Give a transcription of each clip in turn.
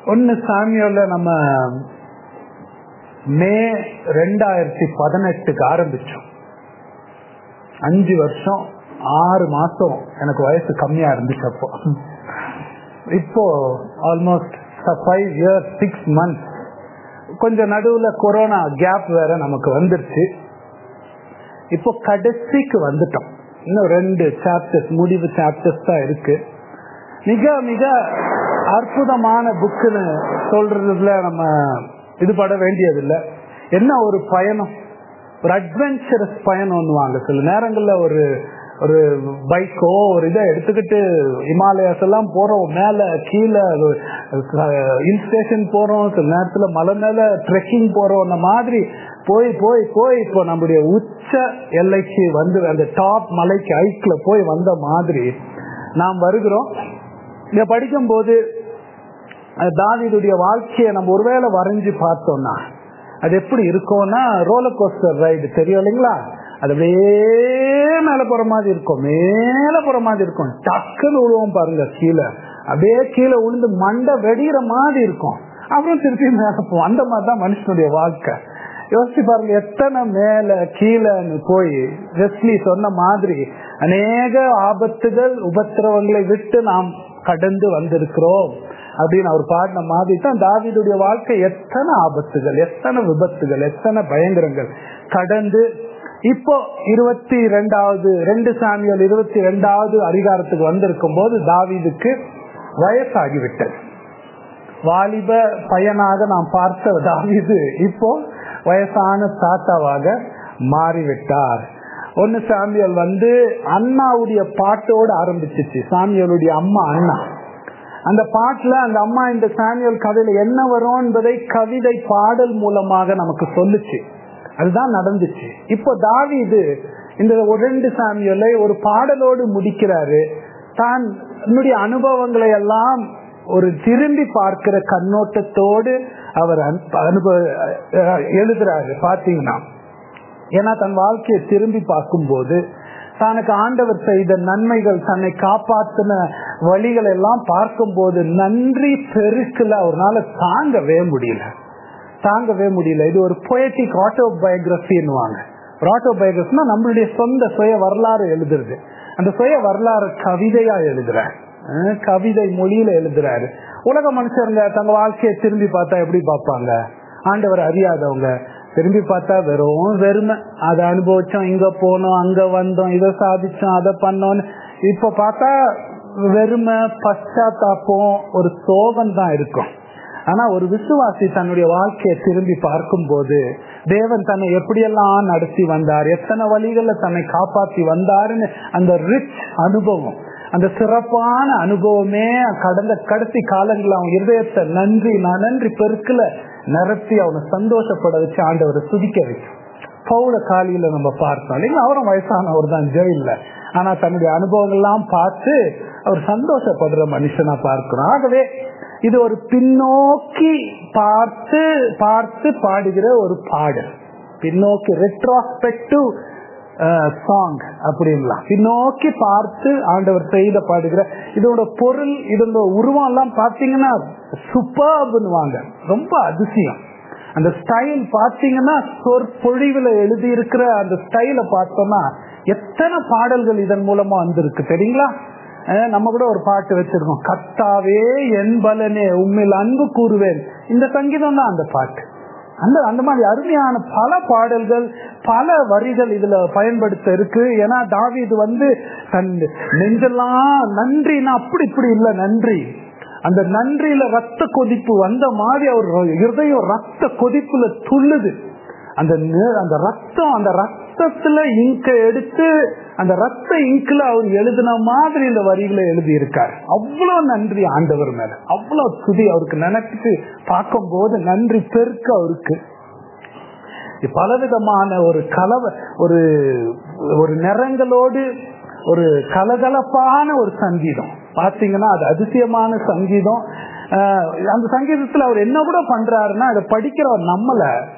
ஒன்னு சாமியோல நம்ம மே ரெண்டாயிரத்தி பதினெட்டுக்கு ஆரம்பிச்சோம் அஞ்சு வருஷம் ஆறு மாசம் எனக்கு வயசு கம்மியா இருந்துச்சு அப்போ இப்போ almost five years six months கொஞ்சம் நடுவுல கொரோனா கேப் வேற நமக்கு வந்துருச்சு இப்போ கடைசிக்கு வந்துட்டோம் இன்னும் ரெண்டு சாப்டர்ஸ் முடிவு சாப்டர்ஸ் தான் இருக்கு மிக மிக அற்புதமான புக்குன்னு சொல்றதுல நம்ம இது பட வேண்டியதில்லை என்ன ஒரு பயணம் ஒரு அட்வென்ச்சரஸ் பயணம்னுவாங்க சில நேரங்கள்ல ஒரு ஒரு பைக்கோ ஒரு இதை எடுத்துக்கிட்டு இமாலயாஸ் எல்லாம் போறோம் மேல கீழே ஹில் ஸ்டேஷன் போறோம் சில நேரத்துல மலை மேல ட்ரெக்கிங் போறோம் அந்த மாதிரி போய் போய் போய் இப்போ நம்முடைய உச்ச எல்லைக்கு வந்து அந்த டாப் மலைக்கு ஐக்ல போய் வந்த மாதிரி நாம் வருகிறோம் இங்க படிக்கும் போது தாவிதுடைய வாழ்க்கையை நம்ம ஒருவேளை வரைஞ்சு பார்த்தோம்னா அது எப்படி இருக்கும்னா ரோலர் கோஸ்டர் ரைடு தெரியும் இல்லைங்களா அது அப்படியே மேல போற மாதிரி இருக்கும் மேல போற மாதிரி இருக்கும் டக்குன்னு விழுவோம் பாருங்க கீழே அப்படியே கீழே விழுந்து மண்டை வெடிகிற மாதிரி இருக்கும் அப்புறம் திருப்பி மேல போவோம் அந்த மாதிரி தான் மனுஷனுடைய வாழ்க்கை யோசிச்சு பாருங்க எத்தனை மேல கீழேன்னு போய் வெஸ்லி சொன்ன மாதிரி அநேக ஆபத்துகள் உபத்திரவங்களை விட்டு நாம் கடந்து வந்திருக்கிறோம் அப்படின்னு அவர் பாடின மாதிரி தான் தாவிதுடைய வாழ்க்கை எத்தனை ஆபத்துகள் எத்தனை விபத்துகள் எத்தனை பயங்கரங்கள் கடந்து இப்போ இருபத்தி ரெண்டாவது ரெண்டு சாமியல் இருபத்தி ரெண்டாவது அதிகாரத்துக்கு வந்திருக்கும் போது தாவிதுக்கு வயசாகிவிட்டது வாலிப பையனாக நாம் பார்த்த தாவிது இப்போ வயசான தாத்தாவாக மாறிவிட்டார் ஒன்னு சாமியல் வந்து அண்ணாவுடைய பாட்டோடு ஆரம்பிச்சிச்சு சாமியலுடைய அம்மா அண்ணா அந்த பாட்டுல அந்த அம்மா இந்த சாமியல் கதையில என்ன வரும் என்பதை கவிதை பாடல் மூலமாக நமக்கு சொல்லுச்சு அதுதான் நடந்துச்சு இப்போ தாவிது இந்த ரெண்டு சாமியலை ஒரு பாடலோடு முடிக்கிறாரு தான் என்னுடைய அனுபவங்களை எல்லாம் ஒரு திரும்பி பார்க்கிற கண்ணோட்டத்தோடு அவர் அனுபவ எழுதுறாரு பாத்தீங்கன்னா ஏன்னா தன் வாழ்க்கையை திரும்பி பார்க்கும்போது தனக்கு ஆண்டவர் செய்த நன்மைகள் தன்னை காப்பாத்தின வழிகள் எல்லாம் பார்க்கும்போது நன்றி பெருக்கல அவரால் தாங்கவே முடியல தாங்கவே முடியல இது ஒரு பொயட்டிக் ஆட்டோபயோகிராபின்னுவாங்க ஒரு ஆட்டோபயோகிராஃபினா நம்மளுடைய சொந்த சுய வரலாறு எழுதுறது அந்த சுய வரலாறு கவிதையா எழுதுறாரு கவிதை மொழியில எழுதுறாரு உலக மனுஷருங்க தங்க வாழ்க்கையை திரும்பி பார்த்தா எப்படி பார்ப்பாங்க ஆண்டவர் அறியாதவங்க திரும்பி பார்த்தா வெறும் வெறுமை அதை அனுபவிச்சோம் இங்க போனோம் அங்க வந்தோம் இதை சாதிச்சோம் அதை பண்ணோம்னு இப்ப பார்த்தா வெறுமை பశ్చాத்தாப்பம் ஒரு சோகம் தான் இருக்கும் ஆனா ஒரு விசுவாசி தன்னுடைய வாழ்க்கையை திரும்பி பார்க்கும் போது தேவன் தன்னை எப்படியெல்லாம் நடத்தி வந்தார் எத்தனை வழிகள்ல தன்னை காப்பாற்றி வந்தாருன்னு அந்த ரிச் அனுபவம் அந்த சிறப்பான அனுபவமே கடந்த கடைசி காலங்களில் அவன் இருதயத்தை நன்றி நான் நன்றி பெருக்கல நிரப்பி அவனை சந்தோஷப்பட வச்சு ஆண்டவரை சுதிக்க வச்சு பௌல காலியில நம்ம பார்த்தோம் இல்லைங்களா அவரும் வயசானவர் தான் ஜெயில ஆனா தன்னுடைய அனுபவங்கள்லாம் பார்த்து அவர் சந்தோஷப்படுற மனுஷனா பார்க்கிறோம் ஆகவே இது ஒரு பின்னோக்கி பார்த்து பார்த்து பாடுகிற ஒரு பாடல் பின்னோக்கி ரெட்ரோஸ்பெக்டிவ் சாங் அப்படின்லாம் பின்னோக்கி பார்த்து ஆண்டவர் செய்த பாடுகிற இதோட பொருள் இதோட உருவம் எல்லாம் பாத்தீங்கன்னா சூப்பர்புன்னுவாங்க ரொம்ப அதிசயம் அந்த ஸ்டைல் பாத்தீங்கன்னா சொற்பொழிவுல எழுதி இருக்கிற அந்த ஸ்டைல பார்த்தோம்னா எத்தனை பாடல்கள் இதன் மூலமா வந்திருக்கு தெரியுங்களா நம்ம கூட ஒரு பாட்டு வச்சிருக்கோம் கத்தாவே என் பலனே உண்மையில் அன்பு கூறுவேன் இந்த சங்கீதம் தான் அந்த பாட்டு அந்த அந்த மாதிரி அருமையான பல பாடல்கள் பல வரிகள் இதுல பயன்படுத்த இருக்கு ஏன்னா தாவிது வந்து தன் நெஞ்செல்லாம் நன்றினா அப்படி இப்படி இல்ல நன்றி அந்த நன்றியில ரத்த கொதிப்பு வந்த மாதிரி அவர் இருதயம் ரத்த கொதிப்புல துள்ளுது அந்த அந்த ரத்தம் அந்த ரத்தத்துல இங்க எடுத்து அந்த ரத்த இங்க்ல அவர் எழுதின மாதிரி இந்த வரிகளை எழுதி இருக்கார் அவ்வளவு நன்றி ஆண்டவர் மேல அவ்வளவு துதி அவருக்கு நினைச்சு பார்க்கும் போது நன்றி பெருக்க அவருக்கு பலவிதமான ஒரு கலவ ஒரு ஒரு நிறங்களோடு ஒரு கலகலப்பான ஒரு சங்கீதம் பாத்தீங்கன்னா அது அதிசயமான சங்கீதம் அந்த சங்கீதத்துல அவர் என்ன கூட பண்றாருன்னா அதை படிக்கிறவர் நம்மள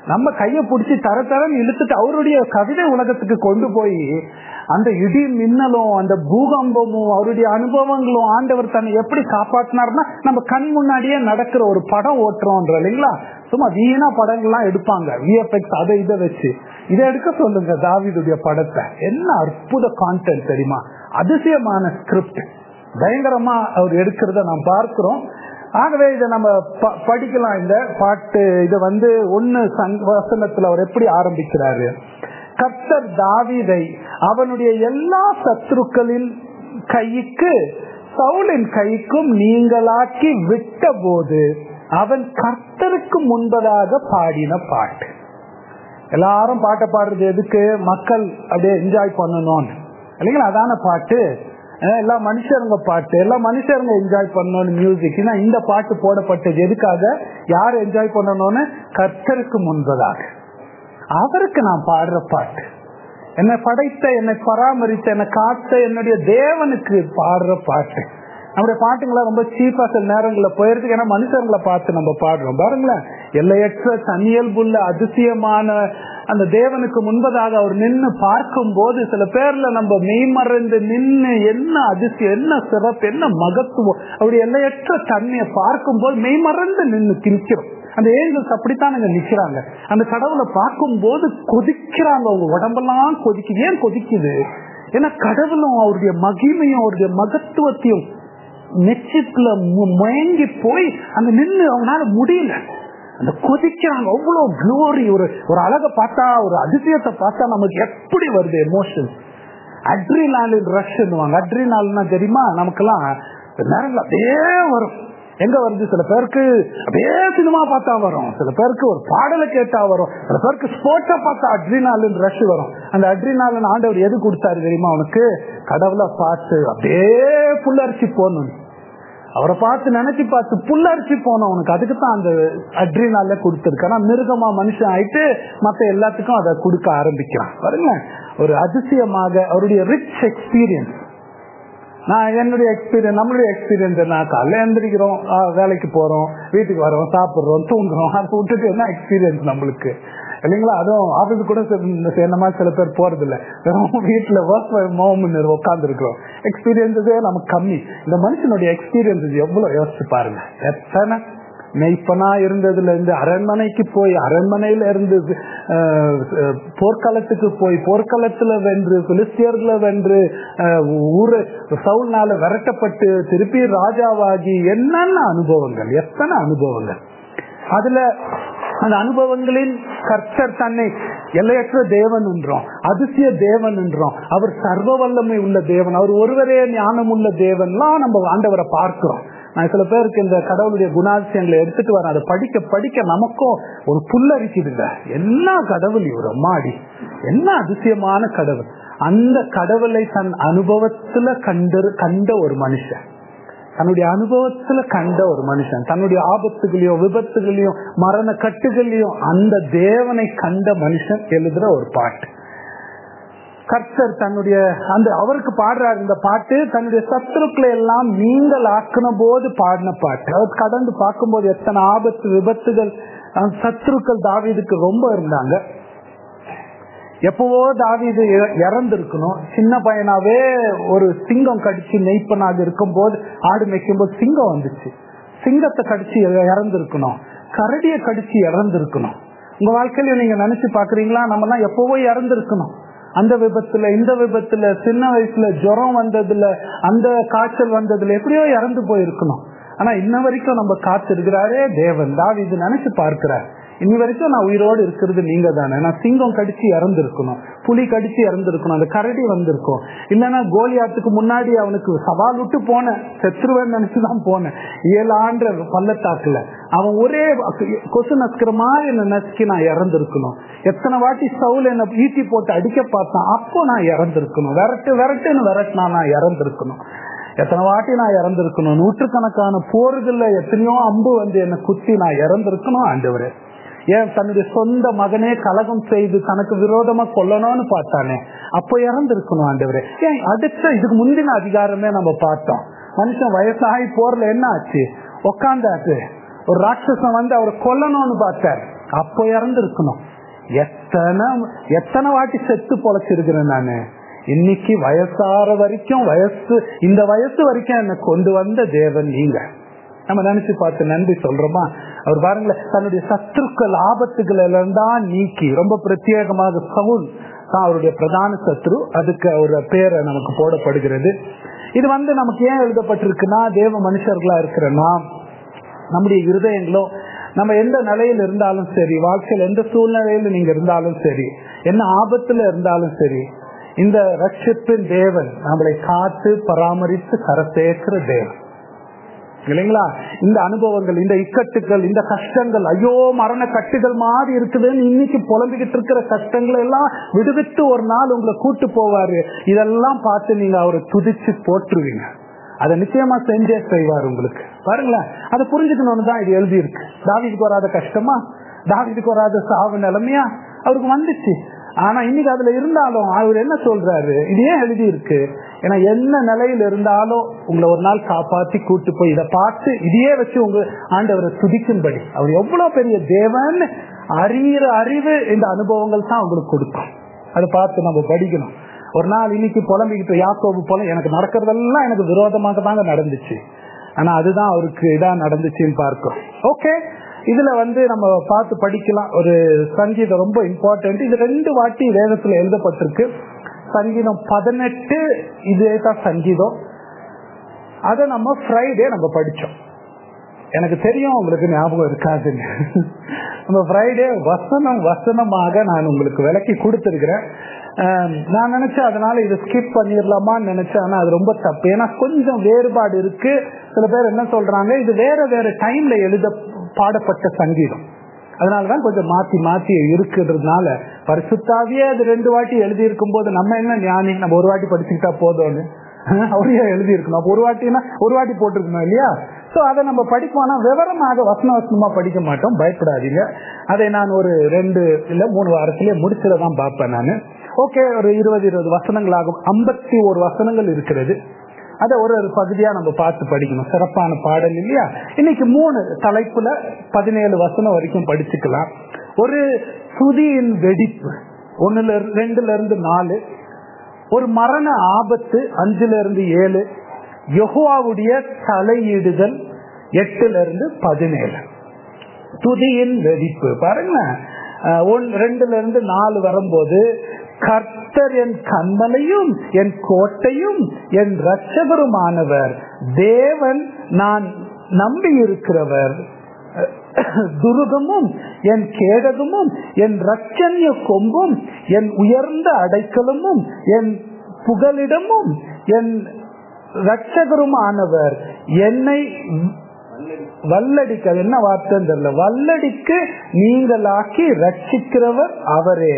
நம்ம கைய பிடிச்சி தர தரன்னு இழுத்துட்டு அவருடைய கவிதை உலகத்துக்கு கொண்டு போய் அந்த இடி மின்னலும் அந்த பூகம்பமும் அவருடைய அனுபவங்களும் ஆண்டவர் தன்னை எப்படி காப்பாத்தினார்னா நம்ம கண் முன்னாடியே நடக்கிற ஒரு படம் ஓட்டுறோம்ன்ற இல்லைங்களா சும்மா வீணா படங்கள்லாம் எடுப்பாங்க விஎஃப்எக்ஸ் அதை இதை வச்சு இதை எடுக்க சொல்லுங்க தாவிதுடைய படத்தை என்ன அற்புத கான்டென்ட் தெரியுமா அதிசயமான ஸ்கிரிப்ட் பயங்கரமா அவர் எடுக்கிறத நாம் பார்க்கிறோம் ஆகவே இதை நம்ம படிக்கலாம் இந்த பாட்டு இதை வந்து ஒன்னு வசனத்துல அவர் எப்படி ஆரம்பிக்கிறாரு கர்த்தர் தாவிதை அவனுடைய எல்லா சத்துருக்களின் கைக்கு சவுலின் கைக்கும் நீங்களாக்கி விட்ட போது அவன் கர்த்தருக்கு முன்பதாக பாடின பாட்டு எல்லாரும் பாட்டை பாடுறது எதுக்கு மக்கள் அப்படியே என்ஜாய் பண்ணணும்னு இல்லைங்களா அதான பாட்டு எல்லா மனுஷருங்க பாட்டு எல்லா மனுஷருங்க என்ஜாய் பண்ணணும் மியூசிக் இந்த பாட்டு போடப்பட்டது எதுக்காக யார் என்ஜாய் பண்ணணும்னு கர்த்தருக்கு முன்பதாக அவருக்கு நான் பாடுற பாட்டு என்னை படைத்த என்னை பராமரித்த என்னை காத்த என்னுடைய தேவனுக்கு பாடுற பாட்டு நம்முடைய பாட்டுங்களா ரொம்ப சீப்பா சில நேரங்களில் போயிருக்கு ஏன்னா மனுஷங்களை பார்த்து நம்ம பாடுறோம் பாருங்களேன் எல்லையற்ற தனியல்புள்ள அதிசயமான அந்த தேவனுக்கு முன்பதாக அவர் நின்று பார்க்கும் போது சில பேர்ல நம்ம மெய்மறந்து நின்று என்ன அதிசயம் என்ன சிறப்பு என்ன மகத்துவம் அவருடைய எல்லையற்ற தன்மையை பார்க்கும் போது மெய்மறந்து நின்று கிழிக்கிறோம் அந்த ஏஞ்சல்ஸ் அப்படித்தான் அங்க நிக்கிறாங்க அந்த கடவுளை பார்க்கும் போது கொதிக்கிறாங்க அவங்க உடம்பெல்லாம் கொதிக்குது ஏன் கொதிக்குது ஏன்னா கடவுளும் அவருடைய மகிமையும் அவருடைய மகத்துவத்தையும் நெச்சிப்புல மயங்கி போய் அங்க நின்று அவங்களால முடியல அந்த கொதிக்கிறாங்க அவ்வளவு க்ளோரி ஒரு ஒரு அழகை பார்த்தா ஒரு அதிசயத்தை பார்த்தா நமக்கு எப்படி வருது எமோஷன் அட்ரினாலின் ரஷ்ன்னுவாங்க அட்ரினால்னா தெரியுமா நமக்கெல்லாம் நேரங்கள் அப்படியே வரும் எங்க வருது சில பேருக்கு அப்படியே சினிமா பார்த்தா வரும் சில பேருக்கு ஒரு பாடலை கேட்டா வரும் சில பேருக்கு ஸ்போர்ட்ஸை பார்த்தா அட்ரினாலின் ரஷ் வரும் அந்த அட்ரினாலின் ஆண்டவர் எது கொடுத்தாரு தெரியுமா அவனுக்கு கடவுளை பார்த்து அப்படியே புல்லரிச்சு போகணும் அவரை பார்த்து நினைச்சு பார்த்து புல்லரிச்சு போனோம் உனக்கு அதுக்கு தான் அந்த அட்ரினால கொடுத்துருக்கு ஆனா மிருகமா மனுஷன் ஆயிட்டு மத்த எல்லாத்துக்கும் அதை கொடுக்க ஆரம்பிக்கிறான் பாருங்க ஒரு அதிசயமாக அவருடைய ரிச் எக்ஸ்பீரியன்ஸ் நான் என்னுடைய எக்ஸ்பீரியன்ஸ் நம்மளுடைய எக்ஸ்பீரியன்ஸ் என்ன காலைல எந்திரிக்கிறோம் வேலைக்கு போறோம் வீட்டுக்கு வரோம் சாப்பிடுறோம் தூங்குறோம் அதை விட்டுட்டு என்ன எக்ஸ்பீரியன்ஸ் நம்மளுக்கு இல்லைங்களா அதுவும் ஆபீஸ் கூட என்ன மாதிரி சில பேர் போறது இல்ல வெறும் வீட்டுல ஒர்க் மோம்னு உட்கார்ந்து இருக்கிறோம் எக்ஸ்பீரியன்ஸே நமக்கு கம்மி இந்த மனுஷனுடைய எக்ஸ்பீரியன்ஸ் எவ்வளவு யோசிச்சு பாருங்க எத்தனை மெய்ப்பனா இருந்ததுல இருந்து அரண்மனைக்கு போய் அரண்மனையில இருந்து போர்க்களத்துக்கு போய் போர்க்களத்துல வென்று பிலிஸ்தியர்களை வென்று ஊரு சவுல்னால விரட்டப்பட்டு திருப்பி ராஜாவாகி என்னென்ன அனுபவங்கள் எத்தனை அனுபவங்கள் அதுல அந்த அனுபவங்களின் கர்த்தர் தன்னை எல்லையற்ற தேவன் என்றோம் அதிசய தேவன் என்றோம் அவர் சர்வ வல்லமை உள்ள தேவன் அவர் ஒருவரே ஞானம் உள்ள தேவன்லாம் நம்ம ஆண்டவரை பார்க்கிறோம் நான் சில பேருக்கு இந்த கடவுளுடைய குணாதிசயங்களை எடுத்துட்டு வரேன் அதை படிக்க படிக்க நமக்கும் ஒரு புல்லரிக்குதுங்க என்ன கடவுள் இவர் அம்மாடி என்ன அதிசயமான கடவுள் அந்த கடவுளை தன் அனுபவத்துல கண்டு கண்ட ஒரு மனுஷன் தன்னுடைய அனுபவத்துல கண்ட ஒரு மனுஷன் தன்னுடைய ஆபத்துகளையும் விபத்துகளையும் மரண கட்டுகளையும் அந்த தேவனை கண்ட மனுஷன் எழுதுற ஒரு பாட்டு கர்த்தர் தன்னுடைய அந்த அவருக்கு பாடுறாரு இந்த பாட்டு தன்னுடைய சத்துருக்களை எல்லாம் நீங்கள் ஆக்கின போது பாடின பாட்டு அவர் கடந்து பார்க்கும்போது எத்தனை ஆபத்து விபத்துகள் சத்துருக்கள் தாவீதுக்கு ரொம்ப இருந்தாங்க எப்பவோ தாவீது இறந்திருக்கணும் சின்ன பையனாவே ஒரு சிங்கம் கடிச்சு நெய்ப்பனாக இருக்கும் போது ஆடு மேய்க்கும் போது சிங்கம் வந்துச்சு சிங்கத்தை கடிச்சு இறந்திருக்கணும் கரடியை கடிச்சு இறந்திருக்கணும் உங்க வாழ்க்கையில நீங்க நினைச்சு பாக்குறீங்களா நம்ம எல்லாம் எப்பவோ இறந்திருக்கணும் அந்த விபத்துல இந்த விபத்துல சின்ன வயசுல ஜுரம் வந்ததுல அந்த காய்ச்சல் வந்ததுல எப்படியோ இறந்து போயிருக்கணும் ஆனா இன்ன வரைக்கும் நம்ம காத்து இருக்கிறாரே தேவன் தான் இது நினைச்சு பார்க்கிறார் இன்னி வரைக்கும் நான் உயிரோடு இருக்கிறது நீங்க தானே நான் சிங்கம் கடிச்சு இறந்திருக்கணும் புலி கடிச்சு இறந்திருக்கணும் அந்த கரடி வந்திருக்கும் இல்லைன்னா கோலியாத்துக்கு முன்னாடி அவனுக்கு சவால் விட்டு போனேன் செத்துருவேன் நினைச்சுதான் போனேன் ஏழு ஆண்டு பள்ளத்தாக்குல அவன் ஒரே கொசு நசுக்கிற மாதிரி என்ன நசுக்கி நான் இறந்திருக்கணும் எத்தனை வாட்டி சவுல் என்ன ஈட்டி போட்டு அடிக்க பார்த்தான் அப்போ நான் இறந்திருக்கணும் விரட்டு விரட்டுன்னு விரட்டினா நான் இறந்திருக்கணும் எத்தனை வாட்டி நான் இறந்திருக்கணும் நூற்றுக்கணக்கான போர்கள்ல எத்தனையோ அம்பு வந்து என்ன குத்தி நான் இறந்திருக்கணும் ஆண்டவரே ஏன் தன்னுடைய சொந்த மகனே கலகம் செய்து தனக்கு விரோதமா கொல்லணும்னு பார்த்தானே அப்போ இறந்திருக்கணும் ஆண்டவரே ஏன் அடுத்த இதுக்கு முந்தின அதிகாரமே நம்ம பார்த்தோம் மனுஷன் வயசாகி போர்ல என்ன ஆச்சு உக்காந்தாச்சு ஒரு ராட்சசம் வந்து அவரை கொல்லணும்னு பார்த்தார் அப்போ இறந்து இருக்கணும் எத்தனை எத்தனை வாட்டி செத்து பொழைச்சிருக்கிறேன் நானு இன்னைக்கு வயசாற வரைக்கும் வயசு இந்த வயசு வரைக்கும் என்னை கொண்டு வந்த தேவன் நீங்க நம்ம நினைச்சு பார்த்து நன்றி சொல்றோமா அவர் பாருங்களேன் தன்னுடைய சத்துருக்கள் ஆபத்துகள் எல்லாம் தான் நீக்கி ரொம்ப பிரத்யேகமாக சவுல் தான் அவருடைய பிரதான சத்ரு அதுக்கு ஒரு பேரை நமக்கு போடப்படுகிறது இது வந்து நமக்கு ஏன் எழுதப்பட்டிருக்குன்னா தேவ மனுஷர்களா இருக்கிற நாம் நம்முடைய இருதயங்களோ நம்ம எந்த நிலையில் இருந்தாலும் சரி வாழ்க்கையில் எந்த சூழ்நிலையில நீங்க இருந்தாலும் சரி என்ன ஆபத்துல இருந்தாலும் சரி இந்த ரட்சிப்பின் தேவன் நம்மளை காத்து பராமரித்து கரத்தேற்கிற தேவன் இல்லைங்களா இந்த அனுபவங்கள் இந்த இக்கட்டுகள் இந்த கஷ்டங்கள் ஐயோ மரண கட்டுகள் மாதிரி இருக்குதுன்னு இன்னைக்கு புலம்பிக்கிட்டு இருக்கிற கஷ்டங்களை எல்லாம் விடுவித்து ஒரு நாள் உங்களை கூட்டு போவாரு இதெல்லாம் பார்த்து நீங்க அவரை துதிச்சு போட்டுருவீங்க அதை நிச்சயமா செஞ்சே செய்வார் உங்களுக்கு பாருங்களேன் அதை புரிஞ்சுக்கணும்னு தான் இது எழுதி இருக்கு தாவிதுக்கு வராத கஷ்டமா தாவிதுக்கு வராத சாவு நிலைமையா அவருக்கு வந்துச்சு ஆனா இன்னைக்கு அதுல இருந்தாலும் அவர் என்ன சொல்றாரு இது ஏன் எழுதி இருக்கு ஏன்னா என்ன நிலையில இருந்தாலும் உங்களை ஒரு நாள் காப்பாத்தி கூட்டு போய் இதை பார்த்து இதையே வச்சு உங்க ஆண்டவரை துதிக்கும்படி அவர் எவ்வளவு பெரிய தேவன் அறிகிற அறிவு இந்த அனுபவங்கள் தான் உங்களுக்கு கொடுக்கும் அதை பார்த்து நம்ம படிக்கணும் ஒரு நாள் இன்னைக்கு புலம்பிக்கிட்டு யாக்கோபு போல எனக்கு நடக்கிறதெல்லாம் எனக்கு விரோதமாக தாங்க நடந்துச்சு ஆனா அதுதான் அவருக்கு இதா நடந்துச்சுன்னு பார்க்கிறோம் ஓகே இதுல வந்து நம்ம பார்த்து படிக்கலாம் ஒரு சங்கீதம் ரொம்ப இம்பார்ட்டன்ட் இது ரெண்டு வாட்டி வேதத்துல எழுதப்பட்டிருக்கு சங்கீதம் பதினெட்டு இதே தான் சங்கீதம் அதை நம்ம ஃப்ரைடே நம்ம படிச்சோம் எனக்கு தெரியும் உங்களுக்கு ஞாபகம் இருக்காதுன்னு நம்ம ஃப்ரைடே வசனம் வசனமாக நான் உங்களுக்கு விளக்கி கொடுத்துருக்கிறேன் நான் நினைச்சேன் அதனால இதை ஸ்கிப் பண்ணிடலாமான்னு நினைச்சேன் ஆனா அது ரொம்ப தப்பு ஏன்னா கொஞ்சம் வேறுபாடு இருக்கு சில பேர் என்ன சொல்றாங்க இது வேற வேற டைம்ல எழுத பாடப்பட்ட சங்கீதம் அதனாலதான் கொஞ்சம் மாத்தி மாத்தி இருக்குறதுனால பரிசுத்தாவே அது ரெண்டு வாட்டி எழுதி இருக்கும் போது நம்ம என்ன ஞானி நம்ம ஒரு வாட்டி படிச்சுக்கிட்டா போதும்னு அவரையே எழுதி இருக்கணும் அப்ப ஒரு வாட்டினா ஒரு வாட்டி போட்டிருக்கணும் இல்லையா சோ அதை நம்ம படிப்போம்னா விவரமாக வசன வசனமா படிக்க மாட்டோம் பயப்படாதீங்க அதை நான் ஒரு ரெண்டு இல்ல மூணு வாரத்திலேயே முடிச்சிடதான் பார்ப்பேன் நான் ஓகே ஒரு இருபது இருபது வசனங்களாகும் ஐம்பத்தி ஒரு வசனங்கள் இருக்கிறது அதை ஒரு ஒரு பகுதியா நம்ம பார்த்து படிக்கணும் சிறப்பான பாடல் இல்லையா இன்னைக்கு மூணு தலைப்புல பதினேழு வசனம் வரைக்கும் படிச்சுக்கலாம் ஒரு சுதியின் வெடிப்பு ஒண்ணுல ரெண்டுல இருந்து நாலு ஒரு மரண ஆபத்து அஞ்சுல இருந்து ஏழு யொகுவாவுடைய தலையிடுதல் எட்டுல இருந்து பதினேழு துதியின் வெடிப்பு பாருங்க ரெண்டுல இருந்து நாலு வரும்போது கர்த்தர் என் கண்மலையும் என் கோட்டையும் என் ரட்சகருமானவர் தேவன் நான் நம்பி இருக்கிறவர் துருகமும் என் கேடகமும் என் ரட்சண்ய கொம்பும் என் உயர்ந்த அடைக்கலமும் என் புகலிடமும் என் ரட்சகருமானவர் என்னை வல்லடிக்க என்ன வார்த்தை தெரியல வல்லடிக்கு நீங்களாக்கி ரட்சிக்கிறவர் அவரே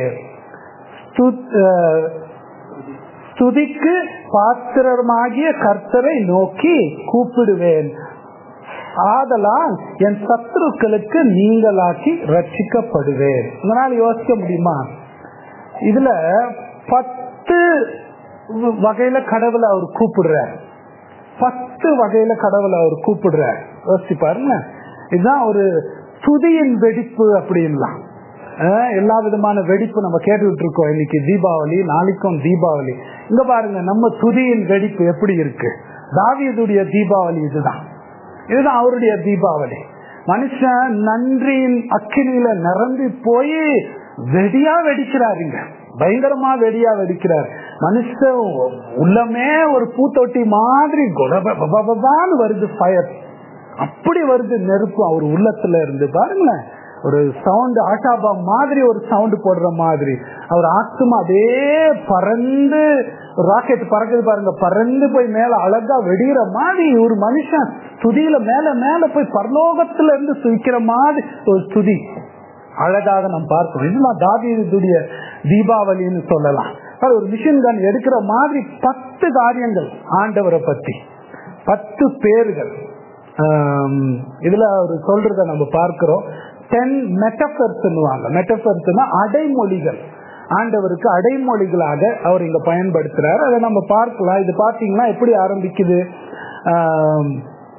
துதிக்கு பாத்திரமாகிய கர்த்தரை நோக்கி கூப்பிடுவேன் ஆதலால் என் சத்துருக்களுக்கு நீங்களாக்கி ரட்சிக்கப்படுவேன் இதனால் யோசிக்க முடியுமா இதுல பத்து வகையில கடவுளை அவர் கூப்பிடுறார் பத்து வகையில கடவுளை அவர் கூப்பிடுறார் யோசிச்சு பாருங்க இதுதான் ஒரு துதியின் வெடிப்பு அப்படின்லாம் எல்லா விதமான வெடிப்பு நம்ம கேட்டுக்கிட்டு இருக்கோம் இன்னைக்கு தீபாவளி நாளைக்கும் தீபாவளி இங்க பாருங்க நம்ம துதியின் வெடிப்பு எப்படி இருக்கு தாவியதுடைய தீபாவளி இதுதான் இதுதான் அவருடைய தீபாவளி மனுஷன் நன்றியின் அக்கினியில நிரம்பி போய் வெடியா வெடிக்கிறாருங்க பயங்கரமா வெடியா வெடிக்கிறார் மனுஷன் உள்ளமே ஒரு பூத்தொட்டி மாதிரி வருது ஃபயர் அப்படி வருது நெருப்பு அவர் உள்ளத்துல இருந்து பாருங்களேன் ஒரு சவுண்ட் ஆஷாபா மாதிரி ஒரு சவுண்ட் போடுற மாதிரி அவர் ஆத்மா அதே பறந்து ராக்கெட் பறக்குது பாருங்க பறந்து போய் மேல அழகா வெடிகிற மாதிரி ஒரு மனுஷன் துதியில மேல மேல போய் பரலோகத்துல இருந்து சுவிக்கிற மாதிரி ஒரு துதி அழகாக நாம் பார்க்கிறோம் இதுதான் தாவீதுடைய தீபாவளின்னு சொல்லலாம் ஒரு மிஷின் கன் எடுக்கிற மாதிரி பத்து காரியங்கள் ஆண்டவரை பத்தி பத்து பேர்கள் இதுல அவர் சொல்றத நம்ம பார்க்கிறோம் டென் மெட்டபர்ஸ் மெட்டபர்ஸ்னா அடைமொழிகள் ஆண்டவருக்கு அடைமொழிகளாக அவர் இங்க பயன்படுத்துறாரு அதை நம்ம பார்க்கலாம் இது பாத்தீங்கன்னா எப்படி ஆரம்பிக்குது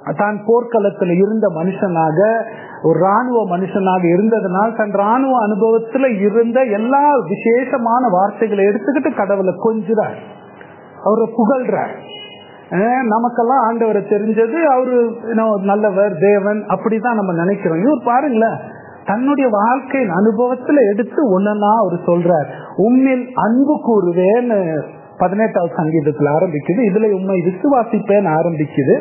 தான் போர்க்களத்துல இருந்த மனுஷனாக ஒரு ராணுவ மனுஷனாக இருந்ததுனால் தன் ராணுவ அனுபவத்துல இருந்த எல்லா விசேஷமான வார்த்தைகளை எடுத்துக்கிட்டு கடவுளை கொஞ்சுறார் அவரை புகழ்றார் அஹ் நமக்கெல்லாம் ஆண்டவரை தெரிஞ்சது அவரு நல்லவர் தேவன் அப்படிதான் நம்ம நினைக்கிறோம் இவர் பாருங்களேன் தன்னுடைய வாழ்க்கையின் அனுபவத்துல எடுத்து ஒன்னா அவர் சொல்றார் உண்மையில் அன்பு கூறுவேன்னு பதினெட்டாவது சங்கீதத்துல ஆரம்பிக்குது இதுல உண்மை விசுவாசிப்பேன்னு ஆரம்பிக்குது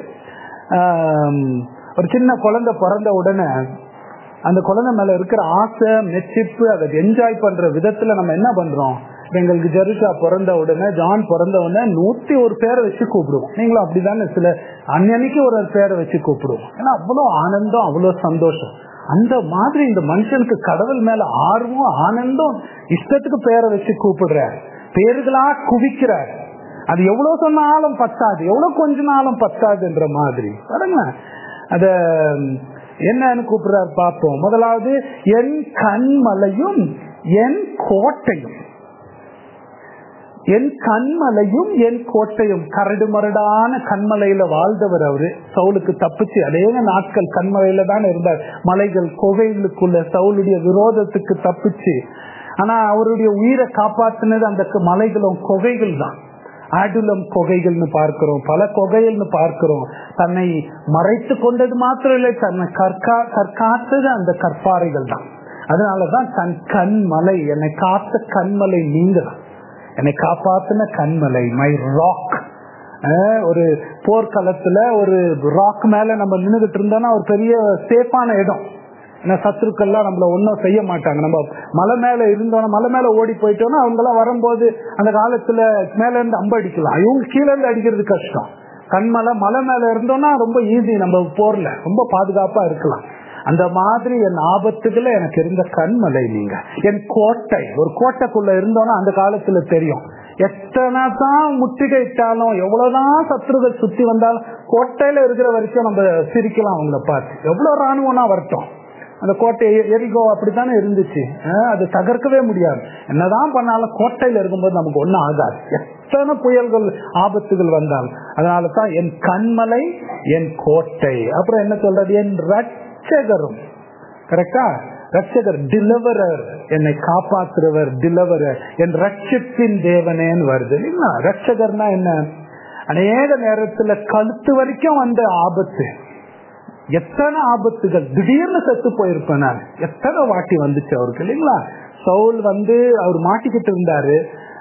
ஒரு சின்ன குழந்தை பிறந்த உடனே அந்த குழந்தை மேல இருக்கிற ஆசை மெச்சிப்பு அதை என்ஜாய் பண்ற விதத்துல நம்ம என்ன பண்றோம் எங்களுக்கு ஜெருசா பிறந்த உடனே ஜான் பிறந்த உடனே நூத்தி ஒரு பேரை வச்சு கூப்பிடுவோம் நீங்களும் அப்படிதானே சில அன்னன்னைக்கு ஒரு பேரை வச்சு கூப்பிடுவோம் ஏன்னா அவ்வளவு ஆனந்தம் அவ்வளவு சந்தோஷம் அந்த மாதிரி இந்த மனுஷனுக்கு கடவுள் மேல ஆர்வம் ஆனந்தம் இஷ்டத்துக்கு பேரை வச்சு கூப்பிடுறார் பேர்களா குவிக்கிறார் அது எவ்வளவு சொன்னாலும் பத்தாது எவ்வளவு கொஞ்ச நாளும் பத்தாதுன்ற மாதிரி பாருங்க அத என்னன்னு கூப்பிடுறாரு பார்ப்போம் முதலாவது என் கண்மலையும் என் கோட்டையும் என் கண்மலையும் என் கோட்டையும் கரடு மரடான கண்மலையில வாழ்ந்தவர் அவரு சவுலுக்கு தப்பிச்சு அநேக நாட்கள் கண்மலையில தான் இருந்தார் மலைகள் குகைகளுக்குள்ள சவுளுடைய விரோதத்துக்கு தப்பிச்சு ஆனா அவருடைய உயிரை காப்பாத்தினது அந்த மலைகளும் குகைகள் தான் ஆடுலம் கொகைகள்னு பார்க்கிறோம் பல கொகைகள்னு பார்க்கிறோம் தன்னை மறைத்து கொண்டது மாத்திரம் இல்லை தன்னை கற்கா கற்காத்தது அந்த கற்பாறைகள் தான் அதனாலதான் தன் கண்மலை என்னை காத்த கண்மலை நீங்க தான் என்னை காப்பாத்தின கண்மலை மை ராக் ஒரு போர்க்களத்துல ஒரு ராக் மேல நம்ம நின்றுகிட்டு இருந்தோம்னா ஒரு பெரிய சேஃபான இடம் ஏன்னா சத்துருக்கள்லாம் நம்மள ஒன்றும் செய்ய மாட்டாங்க நம்ம மலை மேல இருந்தோம்னா மலை மேல ஓடி போயிட்டோம்னா அவங்க எல்லாம் வரும்போது அந்த காலத்துல மேல இருந்து அம்பு அடிக்கலாம் இவங்க கீழே இருந்து அடிக்கிறது கஷ்டம் கண்மலை மலை மேல இருந்தோம்னா ரொம்ப ஈஸி நம்ம போர்ல ரொம்ப பாதுகாப்பா இருக்கலாம் அந்த மாதிரி என் ஆபத்துகளை எனக்கு இருந்த கண்மலை நீங்க என் கோட்டை ஒரு கோட்டைக்குள்ள இருந்தோம்னா அந்த காலத்துல தெரியும் எத்தனை தான் முற்றுகையிட்டாலும் எவ்வளவுதான் சத்துருகள் சுத்தி வந்தாலும் கோட்டையில இருக்கிற வரைக்கும் நம்ம சிரிக்கலாம் அவங்கள பார்த்து எவ்வளவு ராணுவம்னா வரட்டும் அந்த கோட்டை எரிகோ அப்படித்தானே இருந்துச்சு அது தகர்க்கவே முடியாது என்னதான் பண்ணாலும் கோட்டையில இருக்கும்போது நமக்கு ஒன்னும் ஆகாது எத்தனை புயல்கள் ஆபத்துகள் வந்தாலும் அதனால தான் என் கண்மலை என் கோட்டை அப்புறம் என்ன சொல்றது என் ரட்சகரும் கரெக்டா ரட்சகர் டிலவரர் என்னை காப்பாற்றுறவர் டிலவரர் என் ரட்சிப்பின் தேவனேன்னு வருது இல்லைங்களா ரட்சகர்னா என்ன அநேக நேரத்துல கழுத்து வரைக்கும் வந்த ஆபத்து எத்தனை ஆபத்துகள் திடீர்னு செத்து போயிருப்பேன் நான் எத்தனை வாட்டி வந்துச்சு அவருக்கு இல்லைங்களா சவுல் வந்து அவர் மாட்டிக்கிட்டு இருந்தாரு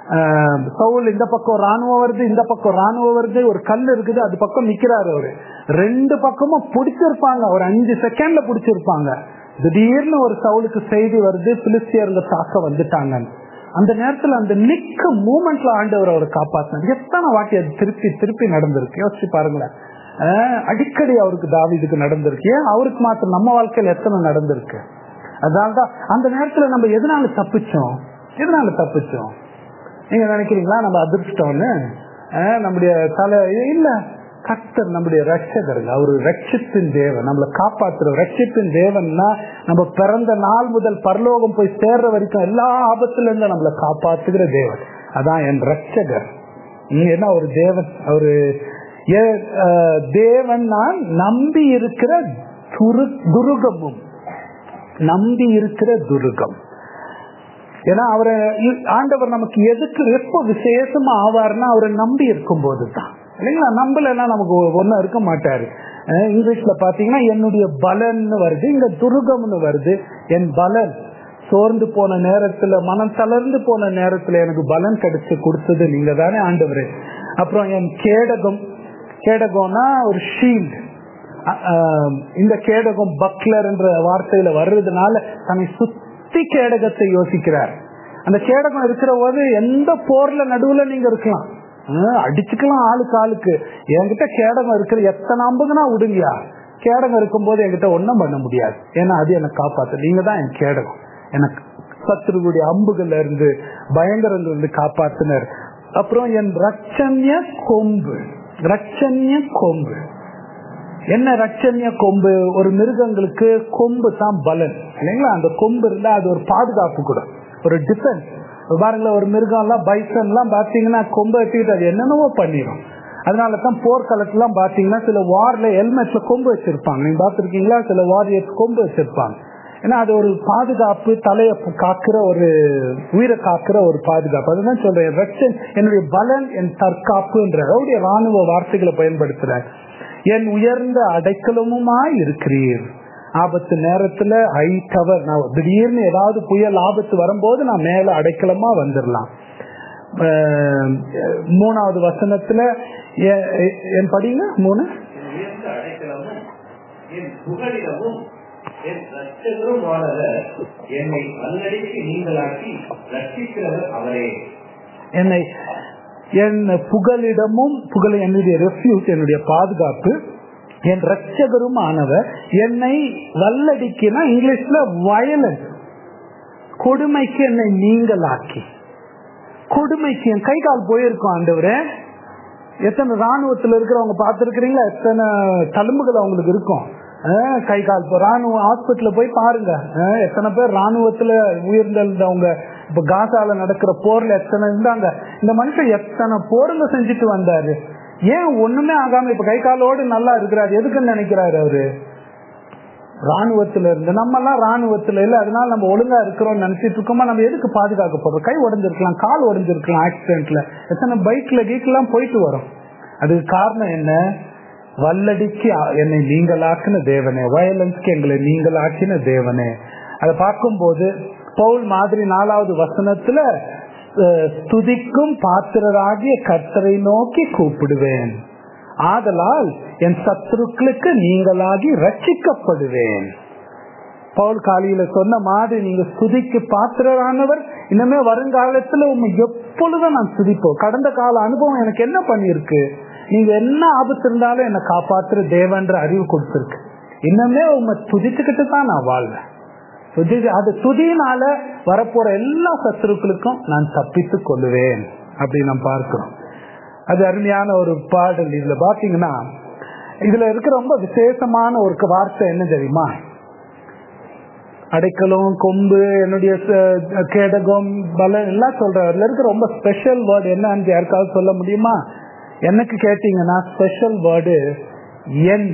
சவுல் இந்த பக்கம் ராணுவம் வருது இந்த பக்கம் ராணுவம் வருது ஒரு கல் இருக்குது அது பக்கம் நிக்கிறாரு அவரு ரெண்டு பக்கமும் பிடிச்சிருப்பாங்க ஒரு அஞ்சு செகண்ட்ல பிடிச்சிருப்பாங்க திடீர்னு ஒரு சவுலுக்கு செய்தி வருது பிலிஸ்தியர்ல தாக்க வந்துட்டாங்க அந்த நேரத்துல அந்த நிக்க மூமெண்ட்ல ஆண்டவர் அவரை காப்பாத்தினார் எத்தனை வாட்டி அது திருப்பி திருப்பி நடந்திருக்கு யோசிச்சு பாருங்களேன் அடிக்கடி அவருக்கு தாவிதுக்கு நடந்திருக்கு ஏன் அவருக்கு மாத்திரம் நம்ம வாழ்க்கையில எத்தனை நடந்திருக்கு அதனாலதான் அந்த நேரத்துல நம்ம எதனால தப்பிச்சோம் எதனால தப்பிச்சோம் நீங்க நினைக்கிறீங்களா நம்ம அதிர்ஷ்டம்னு நம்முடைய தலை இல்ல கர்த்தர் நம்முடைய ரட்சகர்கள் அவரு ரட்சிப்பின் தேவன் நம்மளை காப்பாத்துற ரட்சிப்பின் தேவன்னா நம்ம பிறந்த நாள் முதல் பரலோகம் போய் சேர்ற வரைக்கும் எல்லா ஆபத்துல இருந்து நம்மளை காப்பாத்துகிற தேவன் அதான் என் ரட்சகர் என்ன ஒரு தேவன் அவரு தேவன் நான் நம்பி இருக்கிற துருகமும் நம்பி இருக்கிற துருகம் ஏன்னா அவரை ஆண்டவர் நமக்கு எதுக்கு எப்ப விசேஷமா ஆவார்னா அவரை நம்பி இருக்கும் போதுதான் இல்லைங்களா நம்பலன்னா நமக்கு ஒன்னும் இருக்க மாட்டாரு இங்கிலீஷ்ல பாத்தீங்கன்னா என்னுடைய பலன்னு வருது இங்க துருகம்னு வருது என் பலன் சோர்ந்து போன நேரத்துல மனம் தளர்ந்து போன நேரத்துல எனக்கு பலன் கிடைச்சு கொடுத்தது நீங்க தானே ஆண்டவரு அப்புறம் என் கேடகம் கேடகம்னா ஒரு ஷீல்டு இந்த கேடகம் பக்லர் என்ற வார்த்தையில வர்றதுனால தன்னை சுத்தி கேடகத்தை யோசிக்கிறார் அந்த கேடகம் இருக்கிற போது எந்த போர்ல நடுவுல நீங்க இருக்கலாம் அடிச்சுக்கலாம் ஆளுக்கு ஆளுக்கு என்கிட்ட கேடகம் இருக்கிற எத்தனை அம்புக்குனா விடுங்கயா கேடகம் இருக்கும் போது என்கிட்ட ஒன்னும் பண்ண முடியாது ஏன்னா அது எனக்கு காப்பாத்து நீங்க தான் என் கேடகம் எனக்கு சத்துருடைய அம்புகள்ல இருந்து பயங்கரங்கள் இருந்து காப்பாத்தினர் அப்புறம் என் ரட்சண்ய கொம்பு ரட்சண்ய கொம்பு என்ன ரட்சண்ய கொம்பு ஒரு மிருகங்களுக்கு கொம்பு தான் பலன் இல்லைங்களா அந்த கொம்பு இருந்தா அது ஒரு பாதுகாப்பு கூட ஒரு டிஃபென்ஸ் பாருங்களேன் ஒரு மிருகம் எல்லாம் பைசன் எல்லாம் பாத்தீங்கன்னா கொம்பை வச்சுக்கிட்டு அது என்னென்னவோ பண்ணிடும் அதனால தான் போர்க்களத்துலாம் பாத்தீங்கன்னா சில வார்ல ஹெல்மெட்ல கொம்பு வச்சிருப்பாங்க நீங்க பாத்திருக்கீங்களா சில வாரியர்ஸ் கொம்பு வச்சிருப்பாங்க ஏன்னா அது ஒரு பாதுகாப்பு தலையை காக்குற ஒரு உயிரை காக்குற ஒரு பாதுகாப்பு அதுதான் சொல்றேன் ரட்சன் என்னுடைய பலன் என் தற்காப்புன்ற அவருடைய ராணுவ வார்த்தைகளை பயன்படுத்துற என் உயர்ந்த அடைக்கலமுமாய் இருக்கிறீர் ஆபத்து நேரத்துல ஹை டவர் நான் திடீர்னு ஏதாவது புயல் ஆபத்து வரும்போது நான் மேல அடைக்கலமா வந்துடலாம் அஹ் மூணாவது வசனத்துல எ- எ- என் படிங்க மூணு என் உயர்ந்த அடைக்கலமும் என் புகலிடமும் என் ரட்சகருமானவர் என்னை அல்லடிக்கு நீங்களாக்கி ரட்சிக்கிறவர் அவரே என்னை என் புகலிடமும் புகழ் என்னுடைய ரெஃப்யூஸ் என்னுடைய பாதுகாப்பு என் ரட்சகரும் ஆனவர் என்னை வல்லடிக்கினா இங்கிலீஷ்ல வயலன்ஸ் கொடுமைக்கு என்னை நீங்களாக்கி கொடுமைக்கு என் கை கால் போயிருக்கும் ஆண்டவரே எத்தனை ராணுவத்துல இருக்கிறவங்க பார்த்துருக்கிறீங்களா எத்தனை தழும்புகள் அவங்களுக்கு இருக்கும் அஹ் கை கால் இப்போ ராணுவ ஹாஸ்பிட்டல போய் பாருங்க அஹ் எத்தனை பேர் ராணுவத்துல உயிர்ந்தவங்க இப்ப காசால நடக்கிற போர்ல எத்தனை இருந்தாங்க இந்த மனுஷன் எத்தனை போருங்க செஞ்சுட்டு வந்தாரு ஏன் ஒண்ணுமே ஆகாம இப்ப கை காலோடு நல்லா இருக்கிறாரு எதுக்குன்னு நினைக்கிறாரு அவரு ராணுவத்துல இருந்து நம்ம எல்லாம் ராணுவத்துல இல்ல அதனால நம்ம ஒழுங்கா இருக்கிறோம் நினைச்சிட்டு இருக்கோமா நம்ம எதுக்கு பாதுகாக்கப்படுறோம் கை உடஞ்சிருக்கலாம் கால் உடஞ்சிருக்கலாம் ஆக்சிடென்ட்ல எத்தனை பைக்ல கீக்கெல்லாம் போயிட்டு வரோம் அதுக்கு காரணம் என்ன வல்லடிக்கு அ- என்னை நீங்களாக்கின தேவனே வயலன்ஸ்க்கு எங்களை நீங்களாக்கின தேவனே அதை பார்க்கும்போது பவுல் மாதிரி நாலாவது வசனத்துல அஹ், ஸ்துதிக்கும் பாத்திரராகிய கர்த்தரை நோக்கி கூப்பிடுவேன் ஆதலால் என் சத்துருக்களுக்கு நீங்களாகி ரட்சிக்கப்படுவேன் பவுல் காலியில சொன்ன மாதிரி நீங்க ஸ்துதிக்கு பாத்திரரானவர் இனிமே வருங்காலத்துல உண்மை எப்பொழுதும் நான் துதிப்போம் கடந்த கால அனுபவம் எனக்கு என்ன பண்ணிருக்கு நீங்க என்ன ஆபத்து இருந்தாலும் என்னை காப்பாத்துற தேவன்ற அறிவு கொடுத்திருக்கு இன்னமே உண்மை துதிச்சுக்கிட்டு தான் நான் வாழ்வேன் துதி அது துதியினால வரப்போற எல்லா சத்துருக்களுக்கும் நான் தப்பித்துக் கொள்ளுவேன் அப்படி நாம் பார்க்கிறோம் அது அருமையான ஒரு பாடல் இதுல பாத்தீங்கன்னா இதுல இருக்கிற ரொம்ப விசேஷமான ஒரு வார்த்தை என்ன தெரியுமா அடைக்கலம் கொம்பு என்னுடைய ச- கேடகம் பலன் எல்லாம் சொல்றாரு இதுல இருக்கிற ரொம்ப ஸ்பெஷல் வேர்டு என்னன்னு யாருக்காவது சொல்ல முடியுமா எனக்கு கேட்டீங்கன்னா ஸ்பெஷல் வேர்டு என்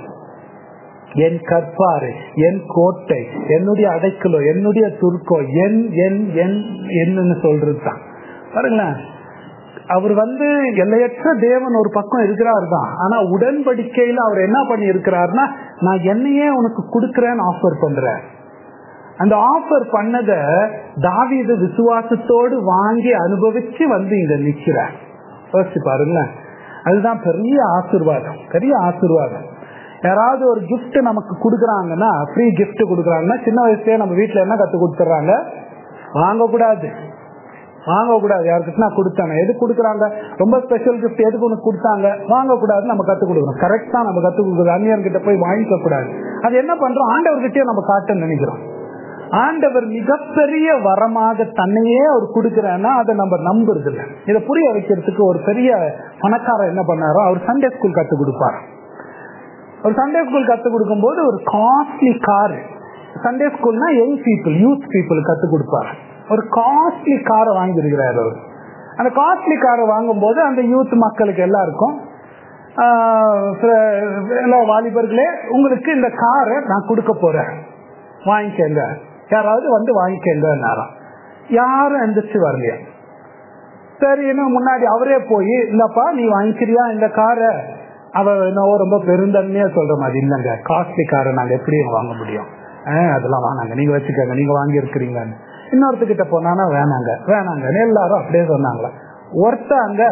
என் கற்பாறு என் கோட்டை என்னுடைய அடைக்கலம் என்னுடைய துர்க்கம் என் என் என் என்னன்னு சொல்றது தான் பாருங்களேன் அவர் வந்து எல்லையற்ற தேவன் ஒரு பக்கம் இருக்கிறார் தான் ஆனா உடன்படிக்கையில அவர் என்ன பண்ணி இருக்கிறார்னா நான் என்னையே உனக்கு கொடுக்கறேன்னு ஆஃபர் பண்றேன் அந்த ஆஃபர் பண்ணத தாவீது விசுவாசத்தோடு வாங்கி அனுபவிச்சு வந்து இங்க நிக்கிறார் யோசிச்சு பாருங்களேன் அதுதான் பெரிய ஆசீர்வாதம் பெரிய ஆசீர்வாதம் யாராவது ஒரு gift நமக்கு கொடுக்குறாங்கன்னா ஃப்ரீ gift கொடுக்குறாங்கன்னா சின்ன வயசுலயே நம்ம வீட்ல என்ன கத்து கொடுத்துறாங்க வாங்கக்கூடாது வாங்கக்கூடாது யாருக்கு நான் கொடுத்தாங்க எது கொடுக்குறாங்க ரொம்ப ஸ்பெஷல் கிஃப்ட் எதுக்கு உனக்கு கொடுத்தாங்க வாங்கக்கூடாதுன்னு நம்ம கத்து கொடுக்குறோம் கரெக்டா நம்ம கத்து கொடுக்குறோம் அந்நியன் கிட்ட போய் வாங்கிக்க கூடாது அது என்ன பண்றோம் ஆண்டவர்கிட்டயே நம்ம காட்ட நினைக்கிறோம் ஆண்டவர் மிகப்பெரிய வரமாக தன்னையே அவர் கொடுக்கிறேன்னா அதை நம்ம நம்புறது இல்லை இதை புரிய வைக்கிறதுக்கு ஒரு பெரிய பணக்காரர் என்ன பண்ணாரோ அவர் சண்டே ஸ்கூல் கத்து கொடுப்பார் ஒரு சண்டே ஸ்கூல் கத்து கொடுக்கும் போது ஒரு காஸ்ட்லி கார் சண்டே ஸ்கூல்னா யங் பீப்புள் யூத் பீப்புள் கத்து கொடுப்பார் ஒரு காஸ்ட்லி காரை வாங்கியிருக்கிறார் அவர் அந்த காஸ்ட்லி காரை வாங்கும்போது அந்த யூத் மக்களுக்கு எல்லாருக்கும் ஆஹ், சில- எல்லா வாலிபர்களே உங்களுக்கு இந்த காரை நான் கொடுக்க போறேன் வாங்கிக்கங்க யாராவது வந்து வாங்கிக்கங்க யாரும் எந்திரிச்சு வரலையா சரி இன்னும் முன்னாடி அவரே போய் இல்லப்பா நீ வாங்கிக்கிறியா இந்த காரை அவ என்னவோ ரொம்ப பெருந்தன்மையா சொல்ற மாதிரி இல்லைங்க காஸ்ட்லி காரை நாங்க எப்படி வாங்க முடியும் ஆஹ் அதெல்லாம் வாங்க நீங்க வச்சுக்கோங்க நீங்க வாங்கி இருக்கிறீங்கன்னு இன்னொருத்துக்கிட்ட போனானா வேணாங்க வேணாங்க எல்லாரும் அப்படியே சொன்னாங்களா ஒருத்தங்க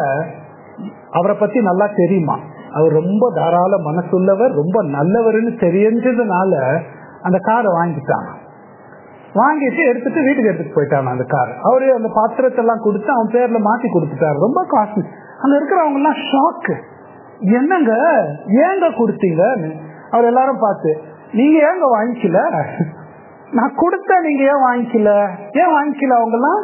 அவரை பத்தி நல்லா தெரியுமா அவர் ரொம்ப தாராள மனசுள்ளவர் ரொம்ப நல்லவர்னு தெரிஞ்சதுனால அந்த காரை வாங்கிட்டாங்க வாங்கிட்டு எடுத்துட்டு வீட்டுக்கு எடுத்துட்டு போயிட்டாங்க அந்த கார் அவரு அந்த பாத்திரத்தை எல்லாம் கொடுத்து அவன் பேர்ல மாத்தி கொடுத்துட்டாரு ரொம்ப காஸ்ட்லி அங்க இருக்கிறவங்க எல்லாம் ஷாக்கு என்னங்க ஏங்க கொடுத்தீங்கன்னு அவர் எல்லாரும் பார்த்து நீங்க ஏங்க வாங்கிக்கல நான் கொடுத்த நீங்க ஏன் வாங்கிக்கல ஏன் வாங்கிக்கல அவங்க எல்லாம்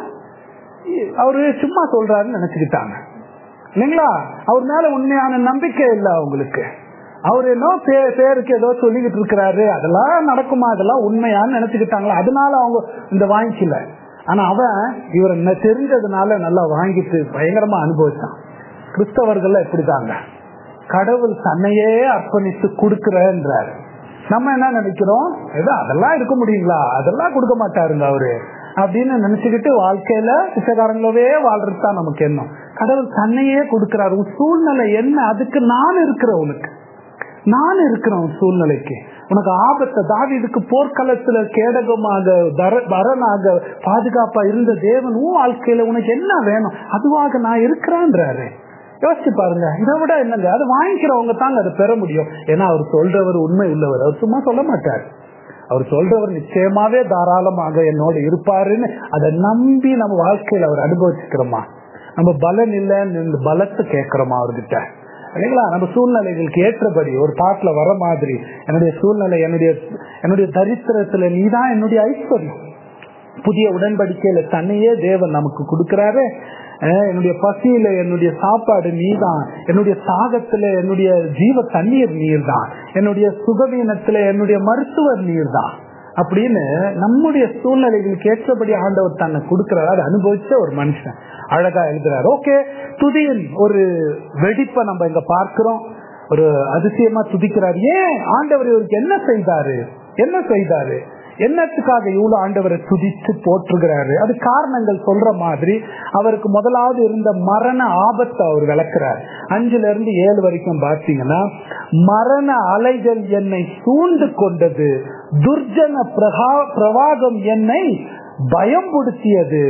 அவரு சும்மா சொல்றாருன்னு நினைச்சுக்கிட்டாங்க இல்லைங்களா அவர் மேல உண்மையான நம்பிக்கை இல்லை அவங்களுக்கு அவர் என்ன பே- பேருக்கு ஏதோ சொல்லிக்கிட்டு இருக்கிறாரு அதெல்லாம் நடக்குமா அதெல்லாம் உண்மையான்னு நினைச்சுக்கிட்டாங்களா அதனால அவங்க இந்த வாங்கிக்கல ஆனா அவன் இவர் என்ன தெரிஞ்சதுனால நல்லா வாங்கிட்டு பயங்கரமா அனுபவிச்சான் கிறிஸ்தவர்கள் இப்படிதாங்க கடவுள் தன்னையே அர்ப்பணித்து கொடுக்கிறன்றார் நம்ம என்ன நினைக்கிறோம் ஏதோ அதெல்லாம் இருக்க முடியுங்களா அதெல்லாம் கொடுக்க மாட்டாருங்க அவரு அப்படின்னு நினைச்சுக்கிட்டு வாழ்க்கையில பிச்சைக்காரங்களவே வாழ்றது தான் நமக்கு எண்ணம் கடவுள் தன்னையே கொடுக்கிறார் உன் சூழ்நிலை என்ன அதுக்கு நான் இருக்கிறேன் உனக்கு நான் இருக்கிறேன் உன் சூழ்நிலைக்கு உனக்கு ஆபத்தை தாவிதுக்கு போர்க்களத்துல கேடகமாக தர- வரனாக பாதுகாப்பா இருந்த தேவன் உன் வாழ்க்கையில உனக்கு என்ன வேணும் அதுவாக நான் இருக்கிறேன்றாரு யோசிச்சு பாருங்க இதை விட என்னங்க அது வாங்கிக்கிறவங்க தாங்க அதை பெற முடியும் ஏன்னா அவர் சொல்றவர் உண்மை உள்ளவர் அவர் சும்மா சொல்ல மாட்டார் அவர் சொல்றவர் நிச்சயமாவே தாராளமாக என்னோட இருப்பாருன்னு அதை நம்பி நம்ம வாழ்க்கையில அவர் அனுபவிச்சுக்கிறோமா நம்ம பலன் இல்லைன்னு இந்த பலத்தை கேட்கிறோமா அவர்கிட்ட இல்லைங்களா நம்ம சூழ்நிலைகளுக்கு ஏற்றபடி ஒரு பாட்டுல வர மாதிரி என்னுடைய சூழ்நிலை என்னுடைய என்னுடைய தரித்திரத்துல நீதான் என்னுடைய ஐஸ்வர்யம் புதிய உடன்படிக்கையில தன்னையே தேவன் நமக்கு கொடுக்கிறாரு அஹ் என்னுடைய பசியில என்னுடைய சாப்பாடு நீதான் என்னுடைய தாகத்துல என்னுடைய ஜீவ தண்ணீர் நீர் தான் என்னுடைய சுகவீனத்துல என்னுடைய மருத்துவர் நீர் தான் அப்படின்னு நம்முடைய சூழ்நிலைகளுக்கு ஏற்றபடி ஆண்டவர் தன்னை கொடுக்கிறார் அதை அனுபவிச்ச ஒரு மனுஷன் அழகா எழுதுறாரு ஓகே துதியின் ஒரு வெடிப்பை நம்ம இங்க பார்க்கிறோம் ஒரு அதிசயமா துதிக்கிறார் ஏன் ஆண்டவர் இவருக்கு என்ன செய்தாரு என்ன செய்தாரு என்னத்துக்காக இவ்வளவு ஆண்டவரை துதித்து போற்றுகிறாரு அது காரணங்கள் சொல்ற மாதிரி அவருக்கு முதலாவது இருந்த மரண ஆபத்தை அவர் விளக்குறார் அஞ்சுல இருந்து ஏழு வரைக்கும் பார்த்தீங்கன்னா மரண அலைகள் என்னை சூழ்ந்து கொண்டது துர்ஜன பிரகா பிரவாகம் என்னை பயம்படுத்தியது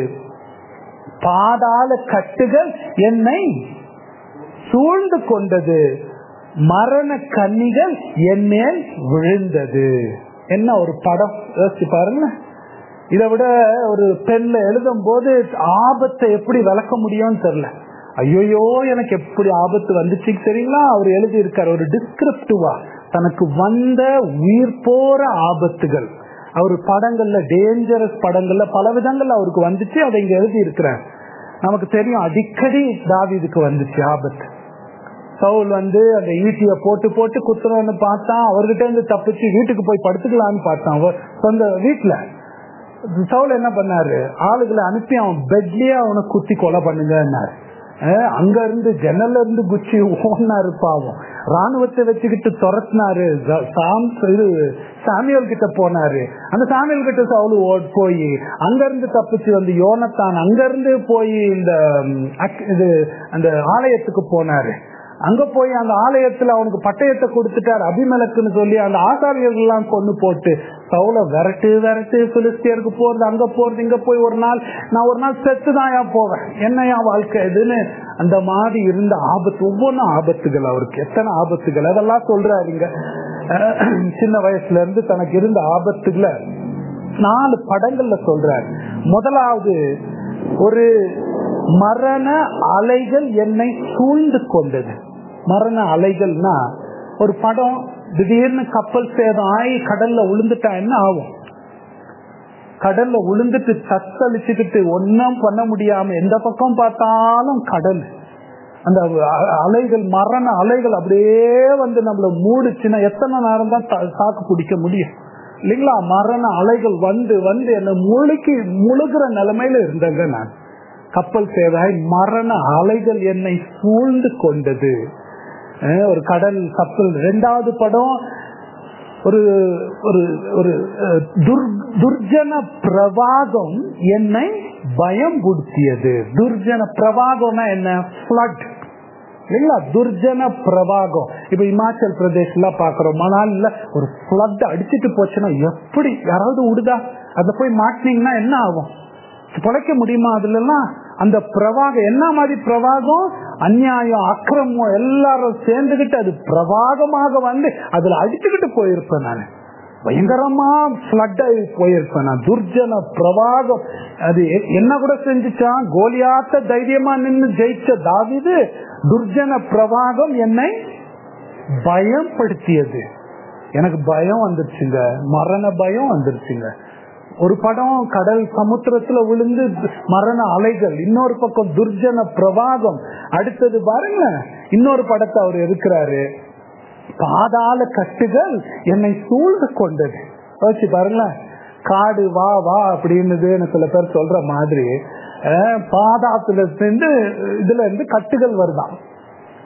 பாதாள கட்டுகள் என்னை சூழ்ந்து கொண்டது மரண கன்னிகள் என் மேல் விழுந்தது என்ன ஒரு படம் யோசிச்சு பாருங்க இதை விட ஒரு பெண்ல எழுதும் போது ஆபத்தை எப்படி விளக்க முடியும்னு தெரியல ஐயோயோ எனக்கு எப்படி ஆபத்து வந்துச்சு தெரியுங்களா அவர் எழுதி இருக்கார் ஒரு டிஸ்கிரிப்டிவா தனக்கு வந்த உயிர் போற ஆபத்துகள் அவர் படங்கள்ல டேஞ்சரஸ் படங்கள்ல பல விதங்கள்ல அவருக்கு வந்துச்சு அதை இங்க எழுதி இருக்கிறார் நமக்கு தெரியும் அடிக்கடி தாவிதுக்கு வந்துச்சு ஆபத்து சவுல் வந்து அந்த ஈட்டிய போட்டு போட்டு குத்துறோன்னு பார்த்தான் அவர்கிட்ட இருந்து தப்பிச்சு வீட்டுக்கு போய் படுத்துக்கலாம்னு பார்த்தான் அவர் சொந்த வீட்டுல சவுல் என்ன பண்ணாரு ஆளுகளை அனுப்பி அவன் பெட்லயே அவனை குத்தி கொலை பண்ணுங்கன்னாரு அஹ் அங்க இருந்து ஜன்னல்ல இருந்து குச்சி ஓடினாரு பாவம் ராணுவத்தை வச்சுக்கிட்டு துரத்தினாரு ச- சாம் இது சாமியல் கிட்ட போனாரு அந்த சாமியல் கிட்ட சவுல் ஓட் போய் அங்க இருந்து தப்பிச்சு வந்து யோனத்தான் அங்க இருந்து போய் இந்த ம், அக்- இது அந்த ஆலயத்துக்கு போனாரு அங்க போய் அந்த ஆலயத்துல அவனுக்கு பட்டயத்தை கொடுத்துட்டார் அபிமலக்குன்னு சொல்லி அந்த ஆசாரியர்கள் எல்லாம் கொண்டு போட்டு சவுல விரட்டு விரட்டு பிலிஸ்தியருக்கு போறது அங்க போறது இங்க போய் ஒரு நாள் நான் ஒரு நாள் செத்து தான் போவேன் என்ன என் வாழ்க்கை இதுன்னு அந்த மாதிரி இருந்த ஆபத்து ஒவ்வொன்றும் ஆபத்துகள் அவருக்கு எத்தனை ஆபத்துகள் அதெல்லாம் சொல்றாருங்க அஹ் சின்ன வயசுல இருந்து தனக்கு இருந்த ஆபத்துகளை நாலு படங்கள்ல சொல்றார் முதலாவது ஒரு மரண அலைகள் என்னை சூழ்ந்து கொண்டது மரண அலைகள்னா ஒரு படம் திடீர்னு கப்பல் சேதம் ஆகி கடல்ல விழுந்துட்டா என்ன ஆகும் கடல்ல விழுந்துட்டு தத்தளிச்சுக்கிட்டு ஒன்னும் பண்ண முடியாம எந்த பக்கம் பார்த்தாலும் கடல் அந்த அ- அலைகள் மரண அலைகள் அப்படியே வந்து நம்மள மூடுச்சுன்னா எத்தனை நேரம் தான் தா- தாக்கு பிடிக்க முடியும் இல்லைங்களா மரண அலைகள் வந்து வந்து என்ன முழுக்கி முழுகிற நிலைமையில இருந்தேங்க நான் கப்பல் சேதாய் மரண அலைகள் என்னை சூழ்ந்து கொண்டது அஹ் ஒரு கடல் கப்பல் ரெண்டாவது படம் ஒரு ஒரு ஒரு அஹ், துர்- துர்ஜன பிரவாகம் என்னை பயம் புடுத்தியது துர்ஜன பிரவாகம்னா என்ன ஃபிளட் இல்லைங்களா துர்ஜன பிரவாகம் இப்ப இமாச்சல் பிரதேஷ்ல பாக்குறோம் மணாலில ஒரு ஃபிளட் அடிச்சிட்டு போச்சுன்னா எப்படி யாராவது விடுதா அத போய் மாட்டினீங்கன்னா என்ன ஆகும் பிழைக்க முடியுமா அதுல எல்லாம் அந்த பிரவாகம் என்ன மாதிரி பிரவாகம் அநியாயம் அக்கிரமம் எல்லாரும் சேர்ந்துகிட்டு அது பிரவாகமாக வந்து அதுல அடிச்சுக்கிட்டு போயிருப்பேன் நான் பயங்கரமா பிளட் ஆகி போயிருப்பேன் நான் துர்ஜன பிரவாகம் அது எ- என்ன கூட செஞ்சுச்சான் கோலியாத்த தைரியமா நின்னு ஜெயிச்ச தாவிது துர்ஜன பிரவாகம் என்னை பயப்படுத்தியது எனக்கு பயம் வந்துருச்சுங்க மரண பயம் வந்துருச்சுங்க ஒரு படம் கடல் சமுத்திரத்துல விழுந்து மரண அலைகள் இன்னொரு பக்கம் துர்ஜன பிரவாகம் அடுத்தது பாருங்க இன்னொரு படத்தை அவர் இருக்கிறாரு பாதாள கட்டுகள் என்னை சூழ்ந்து கொண்டது யோசிச்சு பாருங்களேன் காடு வா வா அப்படின்னு சில பேர் சொல்ற மாதிரி அஹ், பாதாளத்துல இருந்து இதுல இருந்து கட்டுகள் வருதாம்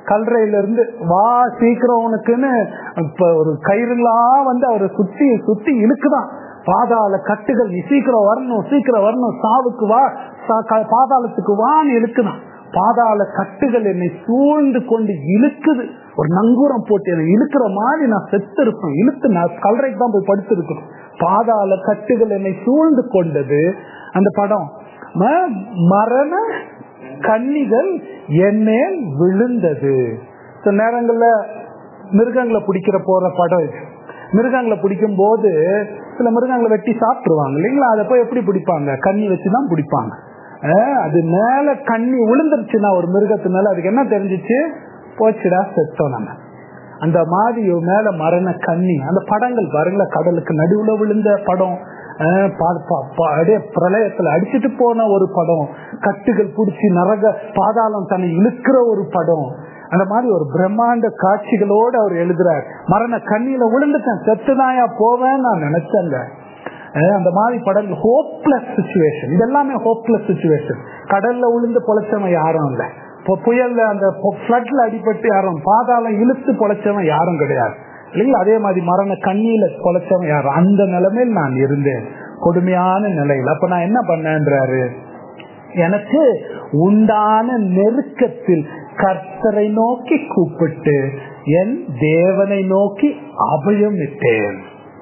கல்றையில இருந்து வா சீக்கிரம் உனக்குன்னு இப்ப ஒரு கயிறுலாம் வந்து அவரை சுத்தி சுத்தி இழுக்குதான் பாதாள கட்டுகள் நீ சீக்கிரம் வரணும் சீக்கிரம் வரணும் சாவுக்கு வா சா- க- பாதாளத்துக்கு வான்னு இழுக்குதான் பாதாள கட்டுகள் என்னை சூழ்ந்து கொண்டு இழுக்குது ஒரு நங்கூரம் போட்டு என்னை இழுக்கிற மாதிரி நான் செத்து இருப்பேன் இழுத்து நான் கல்றைக்கு தான் போய் படுத்து இருக்கணும் பாதாள கட்டுகள் என்னை சூழ்ந்து கொண்டது அந்த படம் ம- மரண கன்னிகள் என்மேல் விழுந்தது சில நேரங்கள்ல மிருகங்களை பிடிக்கிற போற படம் இது மிருகங்களை பிடிக்கும் போது சில மிருகங்களை வெட்டி சாப்பிட்டுருவாங்க இல்லைங்களா அதை போய் எப்படி பிடிப்பாங்க கண்ணி வச்சுதான் பிடிப்பாங்க அஹ் அது மேல கண்ணி விழுந்துருச்சுன்னா ஒரு மிருகத்து மேல அதுக்கு என்ன தெரிஞ்சிச்சு போச்சுடா செத்தோம் நம்ம அந்த மாதிரி மேல மரண கண்ணி அந்த படங்கள் பாருங்களா கடலுக்கு நடுவுல விழுந்த படம் அஹ் பா- பா- பா- அப்படியே பிரளயத்துல அடிச்சிட்டு போன ஒரு படம் கட்டுகள் புடிச்சு நரக பாதாளம் தன்னை இழுக்கிற ஒரு படம் அந்த மாதிரி ஒரு பிரம்மாண்ட காட்சிகளோடு அவர் எழுதுறார் மரண கண்ணியில விழுந்துட்டேன் செத்துதாயா போவேன் நான் நினைச்சேங்க அஹ் அந்த மாதிரி படங்கள் ஹோப்லெஸ் சுச்சுவேஷன் இதெல்லாமே ஹோப்லெஸ் சுச்சுவேஷன் கடல்ல விழுந்து பொழைச்சவன் யாரும் இல்ல இப்போ புயல்ல அந்த ஃபிளட்ல அடிபட்டு யாரும் பாதாளம் இழுத்து பொழைச்சவன் யாரும் கிடையாது இல்லைங்களா அதே மாதிரி மரண கண்ணியில பொழைச்சவன் யாரும் அந்த நிலைமையில் நான் இருந்தேன் கொடுமையான நிலையில் அப்ப நான் என்ன பண்ணேன்றாரு எனக்கு உண்டான நெருக்கத்தில் கர்த்தரை நோக்கி கூப்பிட்டு என் தேவனை நோக்கி அபயம் விட்டேன்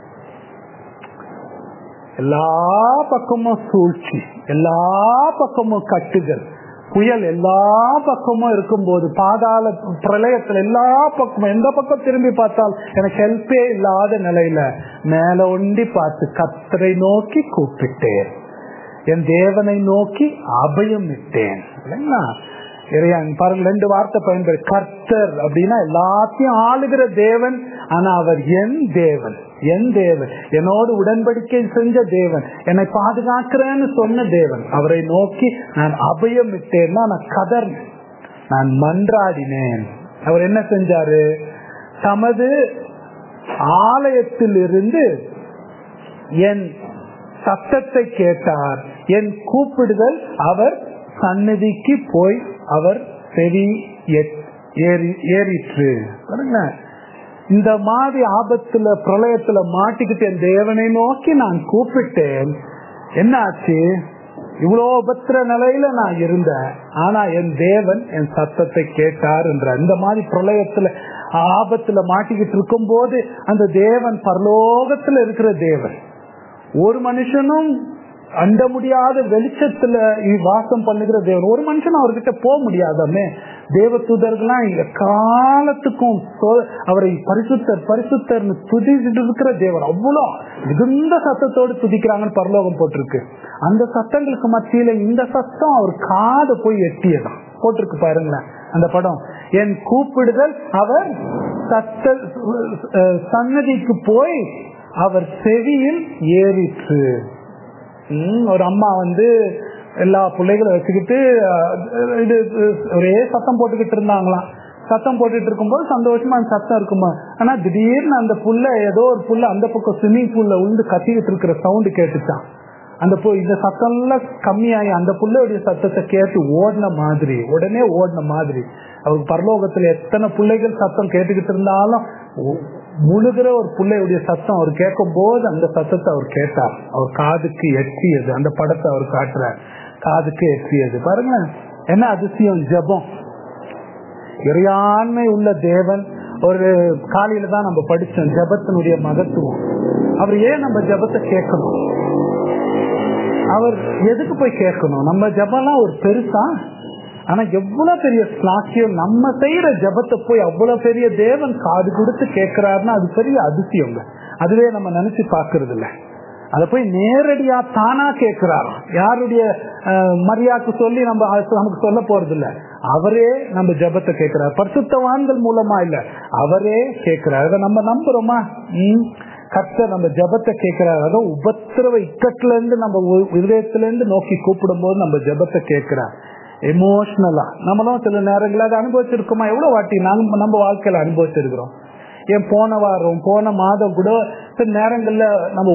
எல்லா பக்கமும் சூழ்ச்சி எல்லா பக்கமும் கட்டுகள் புயல் எல்லா பக்கமும் இருக்கும்போது பாதாள பிரளயத்துல எல்லா பக்கமும் எந்த பக்கம் திரும்பி பார்த்தால் எனக்கு ஹெல்ப்பே இல்லாத நிலையில மேல ஒண்டி பார்த்து கத்தரை நோக்கி கூப்பிட்டேன் என் தேவனை நோக்கி அபயம் விட்டேன் இல்லைங்களா இறையான் பாருங்க ரெண்டு வார்த்தை பயன்படு கர்த்தர் அப்படின்னா எல்லாத்தையும் ஆளுகிற தேவன் ஆனா அவர் என் தேவன் என் தேவன் என்னோடு உடன்படிக்கை செஞ்ச தேவன் என்னை பாதுகாக்கிறேன்னு சொன்ன தேவன் அவரை நோக்கி நான் அபயம் விட்டேன்னா நான் கதர் நான் மன்றாடினேன் அவர் என்ன செஞ்சாரு தமது ஆலயத்தில் இருந்து என் சத்தத்தை கேட்டார் என் கூப்பிடுதல் அவர் சந்நிதிக்கு போய் அவர் செவி ஏறிற்று பாருங்களேன் இந்த மாதிரி ஆபத்துல பிரளயத்துல மாட்டிக்கிட்டு என் தேவனை நோக்கி நான் கூப்பிட்டேன் என்ன ஆச்சு இவ்வளோ பத்திர நிலையில நான் இருந்தேன் ஆனா என் தேவன் என் சத்தத்தை கேட்டார் என்ற இந்த மாதிரி பிரளயத்துல ஆபத்துல மாட்டிக்கிட்டு இருக்கும் போது அந்த தேவன் பரலோகத்துல இருக்கிற தேவன் ஒரு மனுஷனும் அண்ட முடியாத வெளிச்சத்துல வாசம் பண்ணுகிற தேவன் ஒரு மனுஷன் அவர்கிட்ட போக முடியாதாமே தேவ தூதர்கள்லாம் காலத்துக்கும் அவரை பரிசுத்தர் பரிசுத்தர்னு துதிச்சுட்டு இருக்கிற தேவன் அவ்வளோ மிகுந்த சத்தத்தோடு துதிக்கிறாங்கன்னு பரலோகம் போட்டிருக்கு அந்த சத்தங்களுக்கு மத்தியில இந்த சத்தம் அவர் காத போய் எட்டியதான் போட்டிருக்கு பாருங்களேன் அந்த படம் என் கூப்பிடுதல் அவர் சத்த சன்னதிக்கு போய் அவர் செவியில் ஏறிற்று ஒரு அம்மா வந்து எல்லா பிள்ளைகளை வச்சுக்கிட்டு இது ஒரே சத்தம் போட்டுக்கிட்டு இருந்தாங்களாம் சத்தம் போட்டுட்டு இருக்கும்போது சந்தோஷமா அந்த சத்தம் இருக்குமா ஆனா திடீர்னு அந்த புள்ள ஏதோ ஒரு புள்ள அந்த பக்கம் ஸ்விம்மிங் பூல்ல உண்டு கத்திக்கிட்டு இருக்கிற சவுண்டு கேட்டுச்சான் அந்த இந்த சத்தம்லாம் கம்மியாகி அந்த புள்ளையுடைய சத்தத்தை கேட்டு ஓடின மாதிரி உடனே ஓடின மாதிரி அவருக்கு பரலோகத்துல எத்தனை பிள்ளைகள் சத்தம் கேட்டுக்கிட்டு இருந்தாலும் முழுகிற ஒரு பிள்ளையுடைய சத்தம் அவர் கேட்கும் போது அந்த சத்தத்தை அவர் கேட்டார் அவர் காதுக்கு எட்டியது அந்த படத்தை அவர் காட்டுறார் காதுக்கு எட்டியது பாருங்க என்ன அதிசயம் ஜபம் இறையாண்மை உள்ள தேவன் ஒரு காலையில தான் நம்ம படிச்சோம் ஜபத்தினுடைய மகத்துவம் அவர் ஏன் நம்ம ஜபத்தை கேட்கணும் அவர் எதுக்கு போய் கேட்கணும் நம்ம ஜபம்லாம் ஒரு பெருசா ஆனா எவ்வளவு பெரிய ஸ்லாக்கியம் நம்ம செய்யற ஜபத்தை போய் அவ்வளவு பெரிய தேவன் காது கொடுத்து கேட்கிறாருன்னா அது பெரிய அதிசயங்க அதுவே நம்ம நினைச்சு பாக்குறது இல்ல அத போய் நேரடியா தானா கேட்கிறாராம் யாருடைய மரியாதைக்கு சொல்லி நம்ம நமக்கு சொல்ல போறது இல்ல அவரே நம்ம ஜபத்தை கேட்கிறார் பரிசுத்தவான்கள் மூலமா இல்ல அவரே கேட்கிறார் அதை நம்ம நம்புறோமா உம் கத்த நம்ம ஜபத்தை கேட்கிறார் அதான் உபத்திரவ இக்கட்டுல இருந்து நம்ம இதயத்துல இருந்து நோக்கி கூப்பிடும் போது நம்ம ஜபத்தை கேட்கிறார் எமோஷனலா நம்மளும் சில நேரங்களில் அதை அனுபவிச்சிருக்கோமா எவ்வளவு வாட்டி நாங்க நம்ம வாழ்க்கையில அனுபவிச்சிருக்கிறோம் ஏன் போன வாரம் போன மாதம் கூட சில நேரங்கள்ல நம்ம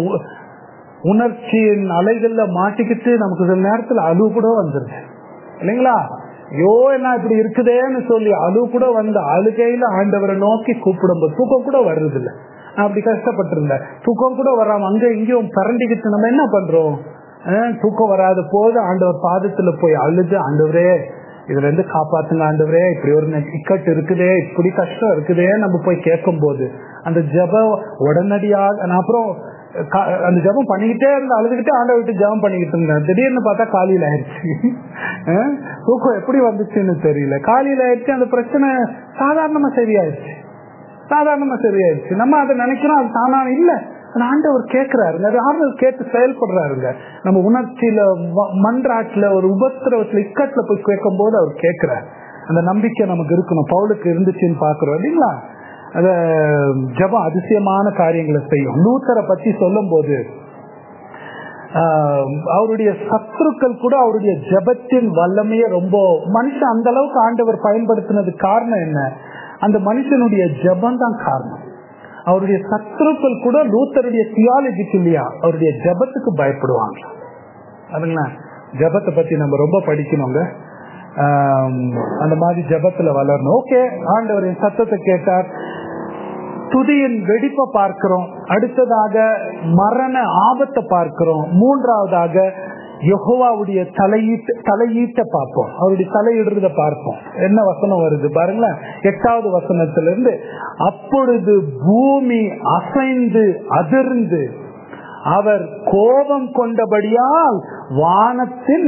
உணர்ச்சியின் அலைகள்ல மாட்டிக்கிட்டு நமக்கு சில நேரத்துல அழுவு கூட வந்துருது இல்லைங்களா ஐயோ என்ன இப்படி இருக்குதேன்னு சொல்லி அழு கூட வந்து அழுகையில ஆண்டவரை நோக்கி கூப்பிடும்போது தூக்கம் கூட வர்றது இல்ல நான் அப்படி கஷ்டப்பட்டிருந்தேன் தூக்கம் கூட வராம அங்க இங்கேயும் பரண்டிக்கிட்டு நம்ம என்ன பண்றோம் அஹ் தூக்கம் வராத போது ஆண்டவர் பாதத்துல போய் அழுது ஆண்டவரே இதுல இருந்து காப்பாத்துங்க ஆண்டவரே இப்படி ஒரு நெ- இக்கட்டு இருக்குதே இப்படி கஷ்டம் இருக்குதே நம்ம போய் கேட்கும் போது அந்த ஜெபம் உடனடியாக நான் அப்புறம் கா- அந்த ஜெபம் பண்ணிக்கிட்டே இருந்து அழுதுகிட்டே ஆண்டவர் விட்டு ஜெபம் பண்ணிக்கிட்டு இருந்தேன் திடீர்னு பார்த்தா காலையில ஆயிடுச்சு அஹ் தூக்கம் எப்படி வந்துச்சுன்னு தெரியல காலையில ஆயிடுச்சு அந்த பிரச்சனை சாதாரணமா சரியாயிடுச்சு சாதாரணமா சரியாயிடுச்சு நம்ம அதை நினைக்கிறோம் அது தானா இல்ல ஆனா ஆண்டவர் கேட்கிறாருங்க அது ஆண்டவர் கேட்டு செயல்படுறாருங்க நம்ம உணர்ச்சியில வ- மன்றாட்டுல ஒரு உபத்திரவத்துல இக்கட்டுல போய் கேட்கும் போது அவர் கேட்கிறார் அந்த நம்பிக்கை நமக்கு இருக்கணும் பவுலுக்கு இருந்துச்சுன்னு பாக்குறோம் இல்லைங்களா அத ஜபம் அதிசயமான காரியங்களை செய்யும் லூத்தரை பத்தி சொல்லும் போது ஆஹ் அவருடைய சத்துருக்கள் கூட அவருடைய ஜெபத்தின் வல்லமையை ரொம்ப மனுஷன் அந்த அளவுக்கு ஆண்டவர் பயன்படுத்தினது காரணம் என்ன அந்த மனுஷனுடைய ஜெபம் தான் காரணம் அவருடைய சத்துருக்கள் கூட லூத்தருடைய தியாலஜிக்கு இல்லையா அவருடைய ஜெபத்துக்கு பயப்படுவாங்க அதுங்களா ஜெபத்தை பத்தி நம்ம ரொம்ப படிக்கணுங்க ஆஹ் அந்த மாதிரி ஜெபத்துல வளரணும் ஓகே ஆண்டவர் என் சத்தத்தை கேட்டார் துதியின் வெடிப்பை பார்க்கிறோம் அடுத்ததாக மரண ஆபத்தை பார்க்கிறோம் மூன்றாவதாக யெகோவாவுடைய தலையீட்டு தலையீட்டை பார்ப்போம் அவருடைய தலையிடுறத பார்ப்போம் என்ன வசனம் வருது பாருங்களேன் எட்டாவது வசனத்திலிருந்து அப்பொழுது பூமி அசைந்து அதிர்ந்து அவர் கோபம் கொண்டபடியால் வானத்தின்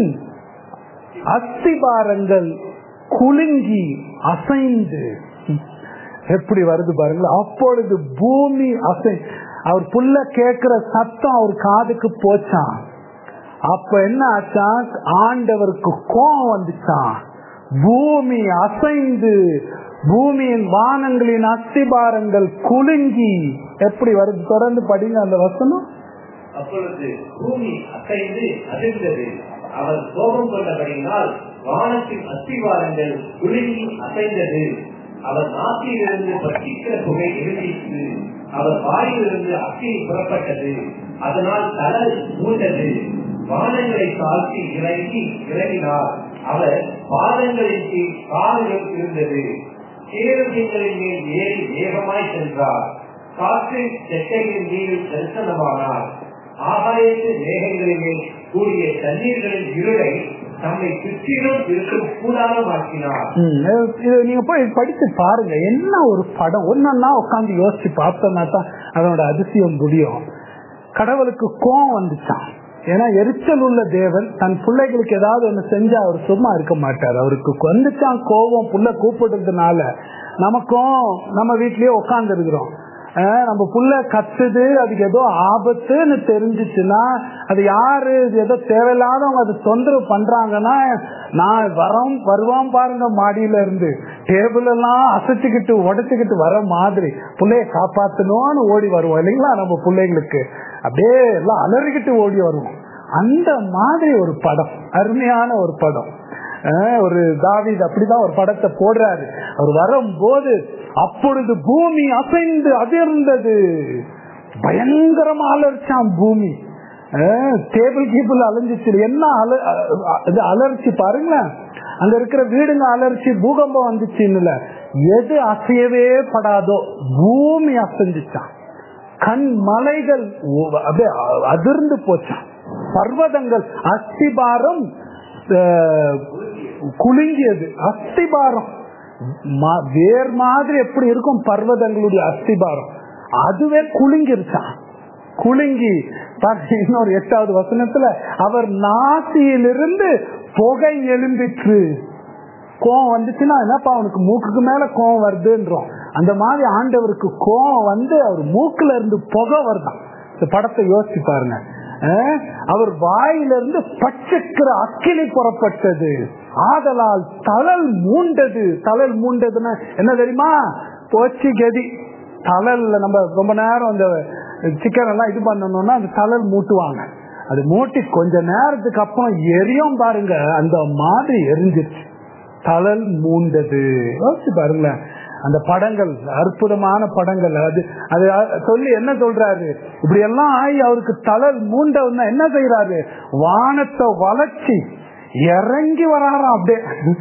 அஸ்திபாரங்கள் குலுங்கி அசைந்து எப்படி வருது பாருங்களா அப்பொழுது பூமி அசை அவர் புல்ல கேட்கிற சத்தம் அவர் காதுக்கு போச்சான் அப்ப என்ன ஆச்சா ஆண்டவருக்கு கோபம் வந்துச்சான் பூமி அசைந்து பூமியின் வானங்களின் அஸ்திபாரங்கள் குலுங்கி எப்படி வருது தொடர்ந்து படிங்க அந்த வசனம் அப்பொழுது பூமி அசைந்து அதிர்ந்தது அவர் கோபம் கொண்டபடியினால் வானத்தின் அஸ்திவாரங்கள் குலுங்கி அசைந்தது அவர் நாட்டிலிருந்து பற்றிக்கிற புகை எழுதிற்று அவர் வாயிலிருந்து அக்கினி புறப்பட்டது அதனால் கடல் மூண்டது வானங்களை தாழ்த்தி இறங்கி இறங்கினார் அவர் பாதங்களின் கீழ் கால்கள் இருந்தது கேரளங்களின் மேல் ஏறி வேகமாய் சென்றார் காற்றின் செட்டைகளின் மீது தரிசனமானார் ஆகாயத்து மேகங்களின் மேல் கூடிய தண்ணீர்களின் இருளை தம்மை சுற்றிலும் இருக்கும் கூடாரமாக்கினார் ம், இது நீங்க போய் படிச்சு பாருங்க என்ன ஒரு படம் ஒன்னா உட்காந்து யோசிச்சு பார்த்தோம்னா தான் அதனோட அதிசயம் முடியும் கடவுளுக்கு கோவம் வந்துச்சான் ஏன்னா எரிச்சல் உள்ள தேவன் தன் பிள்ளைகளுக்கு ஏதாவது ஒண்ணு செஞ்சா அவர் சும்மா இருக்க மாட்டார் அவருக்கு வந்துச்சான் கோவம் புள்ள கூப்பிடுறதுனால நமக்கும் நம்ம வீட்லயே உட்கார்ந்து இருக்கிறோம் நம்ம புள்ள கத்துது அதுக்கு ஏதோ ஆபத்துன்னு தெரிஞ்சிச்சுன்னா அது யாரு இது ஏதோ தேவையில்லாதவங்க அது தொந்தரவு பண்றாங்கன்னா நான் வரோம் வருவான் பாருங்க மாடியில இருந்து டேபிள் எல்லாம் அசைச்சுக்கிட்டு உடைச்சுக்கிட்டு வர மாதிரி பிள்ளைய காப்பாத்தணும்னு ஓடி வருவோம் இல்லைங்களா நம்ம பிள்ளைங்களுக்கு அப்படியே எல்லாம் அலறிக்கிட்டு ஓடி வருவோம் அந்த மாதிரி ஒரு படம் அருமையான ஒரு படம் அஹ் ஒரு தாவீது அப்படிதான் ஒரு படத்தை போடுறாரு அவர் வரும்போது அப்பொழுது பூமி அசைந்து அதிர்ந்தது பயங்கரமா அலர்ச்சாம் பூமி டேபிள் கீபிள் அலைஞ்சிச்சு என்ன அல அ- இது அலர்ச்சி பாருங்களேன் அங்க இருக்கிற வீடுங்க அலர்ச்சி பூகம்பம் வந்துச்சுன்னு எது அசையவே படாதோ பூமி அசைஞ்சிச்சான் கண் மலைகள் ஒ- அப்படியே அ- அதிர்ந்து போச்சான் பர்வதங்கள் அஸ்திபாரம் அஹ், குலுங்கியது அஸ்திபாரம் ம- வேர் மாதிரி எப்படி இருக்கும் பர்வதங்களுடைய அஸ்திபாரம் அதுவே குலுங்கிருச்சான் குலுங்கி பாருங்க, இன்னொரு எட்டாவது வசனத்துல அவர் நாசியிலிருந்து புகை எழும்பிற்று கோவம் வந்துச்சுன்னா என்னப்பா அவனுக்கு மூக்குக்கு மேல கோவம் வருதுன்றோம் அந்த மாதிரி ஆண்டவருக்கு கோவம் வந்து அவர் மூக்குல இருந்து புகை வருதான் இந்த படத்தை யோசிச்சு பாருங்க அஹ், அவர் வாயிலிருந்து பச்சைக்கிற அக்கினி புறப்பட்டது ஆதலால் தளல் மூண்டது தளல் மூண்டதுன்னா என்ன தெரியுமா போச்சு கதி தளல்ல நம்ம ரொம்ப நேரம் இந்த சிக்கன் எல்லாம் இது பண்ணணும்னா அந்த தளல் மூட்டுவாங்க அது மூட்டி கொஞ்ச நேரத்துக்கு அப்புறம் எரியும் பாருங்க அந்த மாதிரி எரிஞ்சிருச்சு தளல் மூண்டது யோசிச்சு பாருங்களேன் அந்த படங்கள் அற்புதமான படங்கள் அது அது சொல்லி என்ன சொல்றாரு இப்படி எல்லாம் ஆகி அவருக்கு தளல் மூண்டவன்னா என்ன செய்யறாரு வானத்தை வளர்ச்சி இறங்கி வராராம் அப்படியே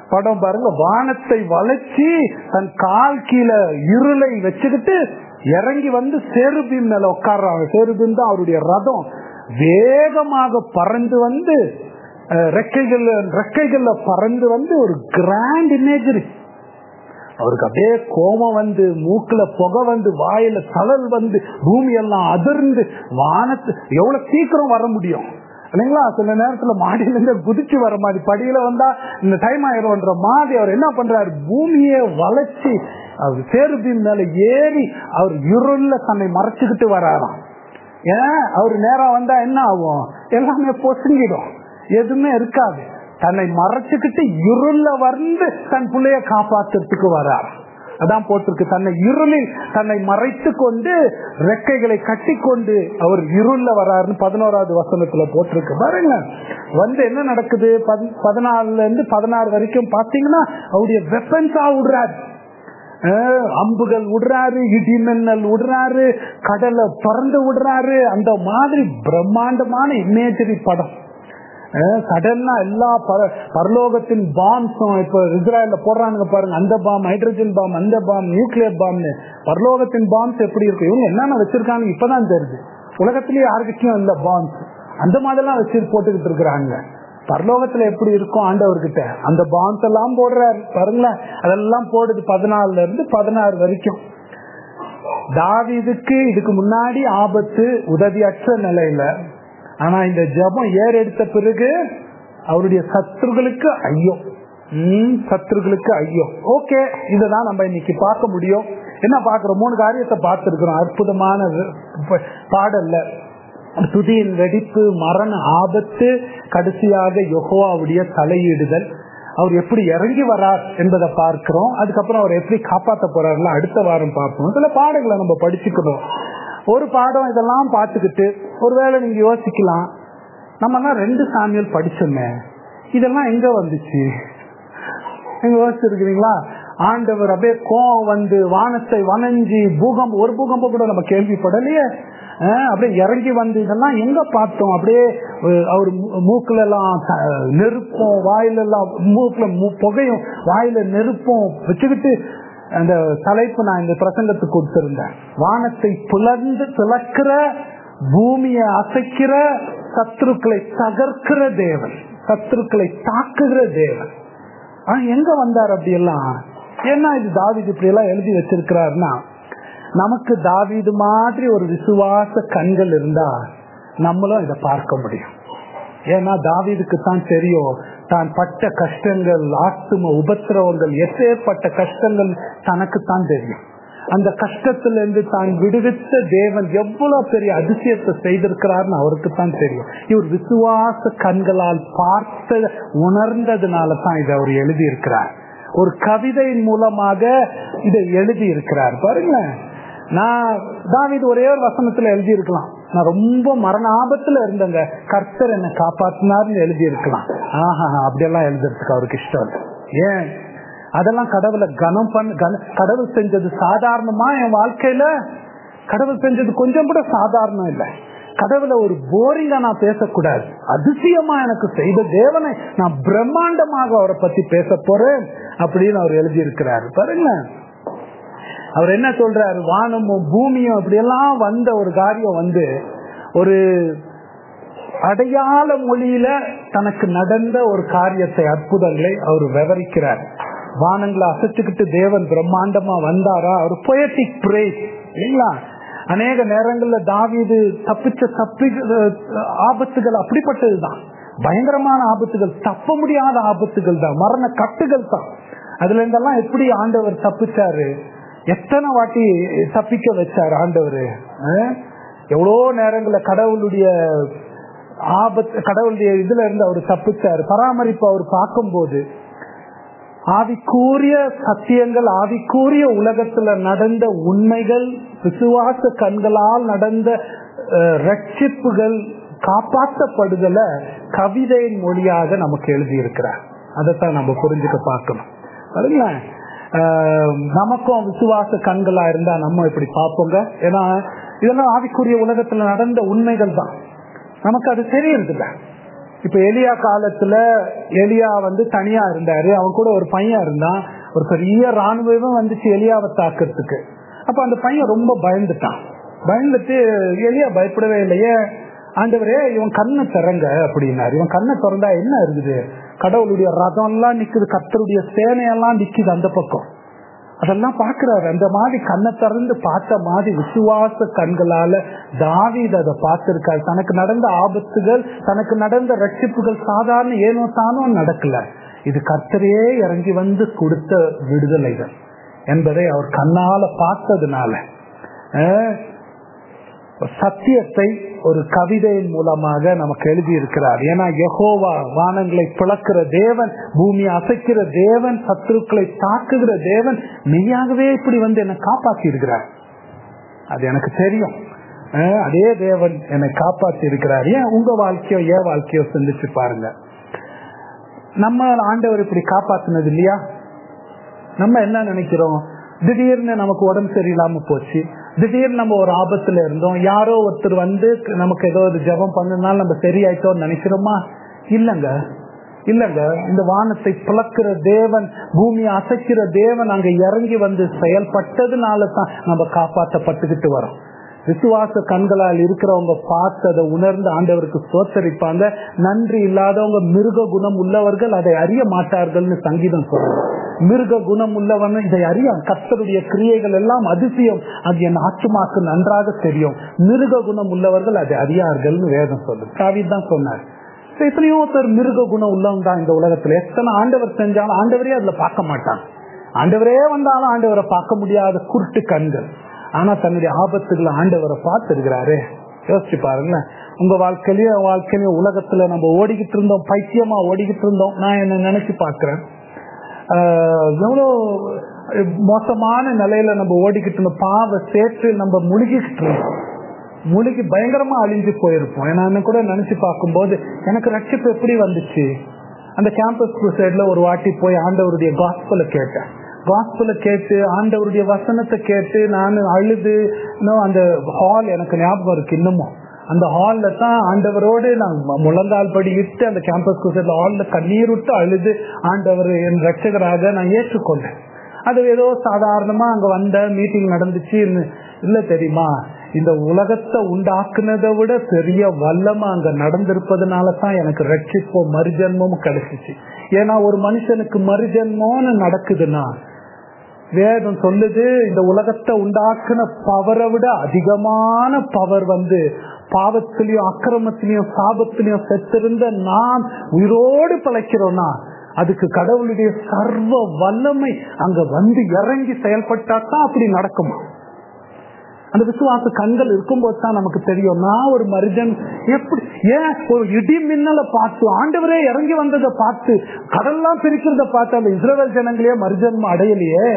படம் பாருங்க வானத்தை வளைச்சி தன் கால் கீழே இருளை வச்சுக்கிட்டு இறங்கி வந்து சேருபின் மேல உட்கார்றாங்க சேருபின் தான் அவருடைய ரதம் வேகமாக பறந்து வந்து அஹ், ரெக்கைகள் ரெக்கைகள்ல பறந்து வந்து ஒரு கிராண்ட் இமேஜரி அவருக்கு அப்படியே கோபம் வந்து மூக்குல புகை வந்து வாயில தளல் வந்து பூமி எல்லாம் அதிர்ந்து வானத்து எவ்வளவு சீக்கிரம் வர முடியும் இல்லைங்களா சில நேரத்துல மாடியில இருந்து குதிச்சு வர மாதிரி படியில வந்தா இந்த டைம் ஆயிரும்ன்ற மாதிரி அவர் என்ன பண்றாரு பூமியை வளைச்சு அவர் சேருபின் மேல ஏறி அவர் இருள்ல தன்னை மறைச்சுக்கிட்டு வராராம் ஏன் அவர் நேரா வந்தா என்ன ஆகும் எல்லாமே பொசுங்கிடும் எதுவுமே இருக்காது தன்னை மறைச்சுக்கிட்டு இருள வந்து தன் பிள்ளைய காப்பாத்துறதுக்கு வரார் அதான் போட்டிருக்கு தன்னை இருளில் தன்னை மறைத்து கொண்டு ரெக்கைகளை கட்டி கொண்டு அவர் இருள்ல வராருன்னு பதினோராவது வசனத்துல போட்டிருக்கு பாருங்க வந்து என்ன நடக்குது பதி- பதினாலுல இருந்து பதினாறு வரைக்கும் பாத்தீங்கன்னா அவருடைய வெப்பன்ஸா விடுறாரு அஹ் அம்புகள் விடுறாரு இடிமின்னல் விடுறாரு கடலை பறந்து விடுறாரு அந்த மாதிரி பிரம்மாண்டமான இமேஜரி படம் அஹ் கடல்னா எல்லா பர- பரலோகத்தின் பாம்ஸும் இப்ப இஸ்ரேல்ல போடுறானுங்க பாருங்க அந்த பாம் ஹைட்ரஜன் பாம் அந்த பாம் நியூக்ளியர் பாம்னு பரலோகத்தின் பாம்ஸ் எப்படி இருக்கு இவங்க என்னென்ன வச்சிருக்காங்க இப்பதான் தெரியுது உலகத்திலேயே யாருக்கிட்டையும் இல்ல பாம்ஸ் அந்த மாதிரிலாம் வச்சு போட்டுக்கிட்டு இருக்கிறாங்க பரலோகத்துல எப்படி இருக்கும் ஆண்டவர்கிட்ட அந்த பாம்ஸ் எல்லாம் போடுறாரு பாருங்களேன் அதெல்லாம் போடுது பதினாலுல இருந்து பதினாறு வரைக்கும் தாவீதுக்கு இதுக்கு முன்னாடி ஆபத்து உதவியற்ற நிலையில ஆனா இந்த ஜபம் ஏறெடுத்த பிறகு அவருடைய சத்துருகளுக்கு ஐயோ ம், சத்துருகளுக்கு ஐயோ ஓகே இதுதான் நம்ம இன்னைக்கு பார்க்க முடியும் என்ன பார்க்கிறோம் மூணு காரியத்தை பார்த்திருக்கிறோம் அற்புதமான ப- பாடல்ல துதியின் வெடிப்பு மரண ஆபத்து கடைசியாக யெகோவாவுடைய தலையீடுதல் அவர் எப்படி இறங்கி வரார் என்பதை பார்க்கிறோம் அதுக்கப்புறம் அவர் எப்படி காப்பாத்த போறாருல அடுத்த வாரம் பார்ப்போம் சில பாடங்களை நம்ம படிச்சுக்கணும் ஒரு பாடம் இதெல்லாம் பார்த்துக்கிட்டு ஒருவேளை நீங்க யோசிக்கலாம் நம்ம எல்லாம் ரெண்டு சாமியல் படிச்சோமே இதெல்லாம் எங்க வந்துச்சு நீங்க யோசிச்சிருக்கிறீங்களா ஆண்டவர் அப்படியே கோவம் வந்து வானத்தை வளைஞ்சி பூகம்பம் ஒரு பூகம்பம் கூட நம்ம கேள்விப்படலையே அஹ் அப்படியே இறங்கி வந்து இதெல்லாம் எங்க பார்த்தோம் அப்படியே அஹ் அவர் மூ- மூக்குல எல்லாம் த- நெருப்பும் வாயில எல்லாம் மூக்குல மு- புகையும் வாயில நெருப்பும் வச்சுக்கிட்டு அந்த தலைப்பு நான் இந்த பிரசங்கத்துக்கு கொடுத்திருந்தேன் வானத்தை புலர்ந்து பிளக்கிற பூமியை அசைக்கிற சத்துருக்களை தகர்க்கிற தேவன் சத்துருக்களை தாக்குகிற தேவன் ஆனா எங்க வந்தார் அப்படி எல்லாம் ஏன்னா இது தாவீது இப்படி எல்லாம் எழுதி வச்சிருக்கிறாருன்னா நமக்கு தாவீது மாதிரி ஒரு விசுவாச கண்கள் இருந்தா நம்மளும் இதை பார்க்க முடியும் ஏன்னா தாவீதுக்கு தான் தெரியும் தான் பட்ட கஷ்டங்கள் ஆத்தும உபத்திரவங்கள் எப்பேற்பட்ட கஷ்டங்கள் தனக்கு தான் தெரியும் அந்த கஷ்டத்துல இருந்து தான் விடுவித்த தேவன் எவ்வளவு பெரிய அதிசயத்தை செய்திருக்கிறார்னு அவருக்கு தான் தெரியும் இவர் விசுவாச கண்களால் பார்த்த உணர்ந்ததுனால தான் இதை அவர் எழுதி இருக்கிறார் ஒரு கவிதையின் மூலமாக இதை எழுதி இருக்கிறார் பாருங்களேன் நான் தாவீது ஒரே ஒரு வசனத்துல எழுதி இருக்கலாம் நான் ரொம்ப மரண ஆபத்துல இருந்தேங்க கர்த்தர் என்னை காப்பாத்தினார்னு எழுதி இருக்கலாம் ஆஹா அப்படியெல்லாம் எழுதுறதுக்கு அவருக்கு இஷ்டம் இல்லை ஏன் அதெல்லாம் கடவுளை கனம் பண்ண கன- கடவுள் செஞ்சது சாதாரணமா என் வாழ்க்கையில கடவுள் செஞ்சது கொஞ்சம் கூட சாதாரணம் இல்லை கடவுளை ஒரு போரிங்கா நான் பேசக்கூடாது அதிசயமா எனக்கு செய்த தேவனை நான் பிரம்மாண்டமாக அவரை பத்தி பேச போறேன் அப்படின்னு அவர் எழுதி இருக்கிறாரு பாருங்க அவர் என்ன சொல்றாரு வானமும் பூமியும் அப்படியெல்லாம் வந்த ஒரு காரியம் வந்து ஒரு அடையாள மொழியில தனக்கு நடந்த ஒரு காரியத்தை அற்புதங்களை அவர் விவரிக்கிறார் வானங்களை அசைச்சுக்கிட்டு தேவன் பிரம்மாண்டமா வந்தாரா ஒரு பொயட்டிக் பிரேஸ் இல்லைங்களா அநேக நேரங்கள்ல தாவீது தப்பிச்ச தப்பி ஆபத்துகள் அப்படிப்பட்டதுதான் பயங்கரமான ஆபத்துகள் தப்ப முடியாத ஆபத்துகள் தான் மரண கட்டுகள் தான் அதுல இருந்தெல்லாம் எப்படி ஆண்டவர் தப்பிச்சாரு எத்தனை வாட்டி தப்பிக்க வச்சார் ஆண்டவர் எவ்வளோ நேரங்கள்ல கடவுளுடைய ஆபத்து கடவுளுடைய இதுல இருந்து அவர் தப்பிச்சாரு பராமரிப்பு அவர் பார்க்கும்போது ஆவிக்கூறிய சத்தியங்கள் ஆவிக்கூறிய உலகத்துல நடந்த உண்மைகள் விசுவாச கண்களால் நடந்த அஹ், ரட்சிப்புகள் காப்பாற்றப்படுதல கவிதையின் மொழியாக நமக்கு எழுதியிருக்கிறார் அதைத்தான் நம்ம புரிஞ்சுக்க பார்க்கணும் பாருங்களேன் ஆஹ், நமக்கும் விசுவாச கண்களா இருந்தா நம்ம இப்படி பார்ப்போங்க ஏன்னா இதெல்லாம் ஆவிக்குரிய உலகத்துல நடந்த உண்மைகள் தான் நமக்கு அது தெரியறது இல்ல இப்ப எலியா காலத்துல எலியா வந்து தனியா இருந்தாரு அவன் கூட ஒரு பையன் இருந்தான் ஒரு பெரிய ராணுவம் வந்துச்சு எலியாவை தாக்குறதுக்கு அப்ப அந்த பையன் ரொம்ப பயந்துட்டான் பயந்துட்டு எலியா பயப்படவே இல்லையே ஆண்டவரே இவன் கண்ணை திறங்க அப்படின்னாரு இவன் கண்ணை திறந்தா என்ன இருக்குது கடவுளுடைய ரதம் எல்லாம் நிக்குது கத்தருடைய சேனையெல்லாம் நிக்குது அந்த பக்கம் அதெல்லாம் பாக்குறாரு அந்த மாதிரி கண்ணை திறந்து பார்த்த மாதிரி விசுவாச கண்களால தாவீது அதை பார்த்திருக்காரு தனக்கு நடந்த ஆபத்துகள் தனக்கு நடந்த ரட்சிப்புகள் சாதாரண ஏனோ தானோ நடக்கல இது கர்த்தரே இறங்கி வந்து கொடுத்த விடுதலைகள் என்பதை அவர் கண்ணால பார்த்ததுனால அஹ், சத்தியத்தை ஒரு கவிதையின் மூலமாக நமக்கு எழுதி இருக்கிறார் ஏன்னா யெகோவா வானங்களை பிளக்கிற தேவன் பூமியை அசைக்கிற தேவன் சத்துருக்களை தாக்குகிற தேவன் மெய்யாகவே இப்படி வந்து என்னை காப்பாற்றி இருக்கிறார் அது எனக்கு தெரியும் அஹ் அதே தேவன் என்னை காப்பாற்றி இருக்கிறார் ஏன் உங்க வாழ்க்கையோ ஏன் வாழ்க்கையோ சிந்திச்சு பாருங்க நம்ம ஆண்டவர் இப்படி காப்பாத்தினது இல்லையா நம்ம என்ன நினைக்கிறோம் திடீர்னு நமக்கு உடம்பு சரியில்லாம போச்சு திடீர்னு நம்ம ஒரு ஆபத்துல இருந்தோம் யாரோ ஒருத்தர் வந்து நமக்கு ஏதோ ஒரு ஜெபம் பண்ணனால நம்ம சரியாயிட்டோம்னு நினைக்கிறோமா இல்லங்க இல்லங்க இந்த வானத்தை பிளக்கிற தேவன் பூமியை அசைக்கிற தேவன் அங்க இறங்கி வந்து செயல்பட்டதுனால தான் நம்ம காப்பாற்றப்பட்டுக்கிட்டு வரோம் விசுவாச கண்களால் இருக்கிறவங்க பார்த்து அதை உணர்ந்து ஆண்டவருக்கு சோத்தரிப்பாங்க நன்றி இல்லாதவங்க மிருக குணம் உள்ளவர்கள் அதை அறிய மாட்டார்கள்னு சங்கீதம் சொல்றாங்க மிருக குணம் உள்ளவன் இதை அறிய கர்த்தருடைய கிரியைகள் எல்லாம் அதிசயம் அது என் ஆத்துமாக்கு நன்றாக தெரியும் மிருக குணம் உள்ளவர்கள் அதை அறியார்கள்னு வேதம் சொல்லுது காவித் தான் சொன்னார் சரி, எத்தனையோ பேர் மிருக குணம் உள்ளவங்க தான் இந்த உலகத்துல எத்தனை ஆண்டவர் செஞ்சாலும் ஆண்டவரே அதுல பார்க்க மாட்டாங்க ஆண்டவரே வந்தாலும் ஆண்டவரை பார்க்க முடியாத குருட்டு கண்கள் ஆனா தன்னுடைய ஆபத்துகளை ஆண்டவரை பார்த்திருக்கிறாரு யோசிச்சு பாருங்களேன் உங்க வாழ்க்கையிலயும் என் வாழ்க்கையிலயும் உலகத்துல நம்ம ஓடிக்கிட்டு இருந்தோம் பைத்தியமா ஓடிக்கிட்டு இருந்தோம் நான் என்ன நினைச்சு பாக்குறேன் ஆஹ் எவ்வளவு மோசமான நிலையில நம்ம ஓடிக்கிட்டு இருந்தோம் பாவ சேற்று நம்ம முழுகிக்கிட்டு இருந்தோம் முழுகி பயங்கரமா அழிஞ்சு போயிருப்போம் ஏன்னா கூட நினைச்சு பார்க்கும்போது எனக்கு ரட்சிப்பு எப்படி வந்துச்சு அந்த கேம்பஸ் சைட்ல ஒரு வாட்டி போய் ஆண்டவருடைய காஸ்பலை கேட்டேன் காஸ்பலை கேட்டு ஆண்டவருடைய வசனத்தை கேட்டு நான் அழுது இன்னும் அந்த ஹால் எனக்கு ஞாபகம் இருக்கு இன்னமும் அந்த ஹால்ல தான் ஆண்டவரோடு நான் மு- முழங்கால் படி இட்டு அந்த கேம்பஸ் சைட்ல ஹால்ல கண்ணீர் விட்டு அழுது ஆண்டவர் என் ரட்சகராக நான் ஏற்றுக்கொண்டேன் அது ஏதோ சாதாரணமா அங்க வந்த மீட்டிங் நடந்துச்சு இல்ல தெரியுமா இந்த உலகத்தை உண்டாக்குனதை விட பெரிய வல்லமா அங்க நடந்திருப்பதனால தான் எனக்கு ரட்சிப்போ மறுஜன்மமும் கிடைச்சிச்சு ஏன்னா ஒரு மனுஷனுக்கு மறுஜன்மம்னு நடக்குதுன்னா வேதம் சொல்லுது இந்த உலகத்தை உண்டாக்குன பவரை விட அதிகமான பவர் வந்து பாவத்திலையும் அக்கிரமத்திலையும் சாபத்திலையும் செத்திருந்த நாம் உயிரோடு பிழைக்கிறோம்னா அதுக்கு கடவுளுடைய சர்வ வல்லமை அங்க வந்து இறங்கி செயல்பட்டா தான் அப்படி நடக்குமா அந்த விசுவாச கண்கள் இருக்கும்போது தான் நமக்கு தெரியும் நான் ஒரு மருஜன் எப்படி ஏன் ஒரு இடி மின்னலை பார்த்து ஆண்டவரே இறங்கி வந்ததை பார்த்து கடல்லாம் பிரிக்கிறத பார்த்து அந்த இஸ்ரேல் ஜனங்களே மருஜன்மம் அடையலையே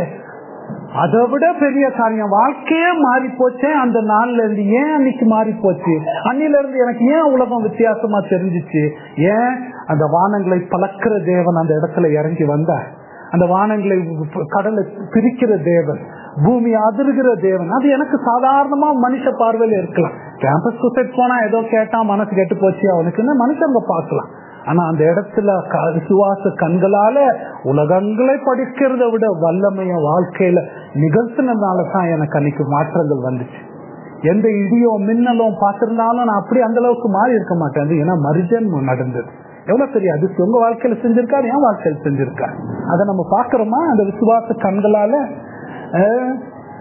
அதை விட பெரிய காரியம் வாழ்க்கையே மாறி போச்சே அந்த நாள்ல இருந்து ஏன் அன்னைக்கு மாறி போச்சு அன்னில இருந்து எனக்கு ஏன் உலகம் வித்தியாசமா தெரிஞ்சிச்சு ஏன் அந்த வானங்களை பழக்கிற தேவன் அந்த இடத்துல இறங்கி வந்தார் அந்த வானங்களை கடலை பிரிக்கிற தேவன் பூமி அதிர்கிற தேவன் அது எனக்கு சாதாரணமா மனுஷ பார்வையில இருக்கலாம் கேம்பஸ் சூசைட் போனா ஏதோ கேட்டா மனசு கெட்டு போச்சு அவனுக்குன்னு மனுஷங்க பார்க்கலாம் ஆனா அந்த இடத்துல க- விசுவாச கண்களால உலகங்களை படிக்கிறத விட வல்லமைய வாழ்க்கையில நிகழ்த்தினதுனால தான் எனக்கு அன்னைக்கு மாற்றங்கள் வந்துச்சு எந்த இடியோ மின்னலோ பார்த்திருந்தாலும் நான் அப்படி அந்த அளவுக்கு மாறி இருக்க மாட்டேன் அது ஏன்னா மறுஜன்மம் நடந்தது எவ்வளவு பெரிய அதிர்ச்சி உங்க வாழ்க்கையில செஞ்சிருக்காரு என் வாழ்க்கையில செஞ்சிருக்காரு அதை நம்ம பாக்குறோமா அந்த விசுவாச கண்களால அஹ்,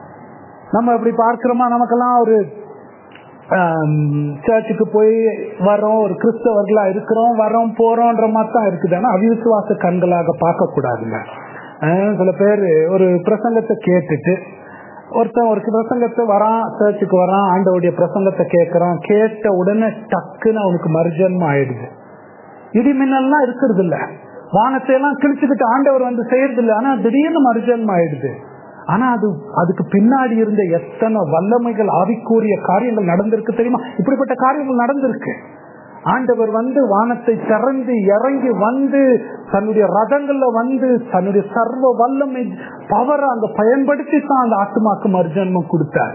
நம்ம இப்படி பார்க்கிறோமா நமக்கெல்லாம் ஒரு சர்ச்சுக்கு போய் வரோம் ஒரு கிறிஸ்தவர்களா இருக்கிறோம் வரோம் போறோம்ன்ற மாதிரி தான் இருக்குது ஆனா அவிசுவாச கண்களாக பார்க்க கூடாதுங்க அஹ் சில பேர் ஒரு பிரசங்கத்தை கேட்டுட்டு ஒருத்தன் ஒரு பிரசங்கத்தை வரான் சர்ச்சுக்கு வரான் ஆண்டவுடைய பிரசங்கத்தை கேட்கறான் கேட்ட உடனே டக்குன்னு அவனுக்கு மறுஜன்மம் ஆயிடுது இடி மின்னல்லாம் இருக்கிறது இல்ல வானத்தை எல்லாம் கிழிச்சுக்கிட்டு ஆண்டவர் வந்து செய்யறது இல்ல ஆனா திடீர்னு மறுஜன்மம் ஆயிடுது ஆனா அது அதுக்கு பின்னாடி இருந்த எத்தனை வல்லமைகள் ஆவிக்கூறிய காரியங்கள் நடந்திருக்கு தெரியுமா இப்படிப்பட்ட காரியங்கள் நடந்திருக்கு ஆண்டவர் வந்து வானத்தை திறந்து இறங்கி வந்து தன்னுடைய ரதங்கள்ல வந்து தன்னுடைய சர்வ வல்லமை பவரை அங்க பயன்படுத்தி தான் அந்த ஆத்மாக்கு மறுஜன்மம் கொடுத்தார்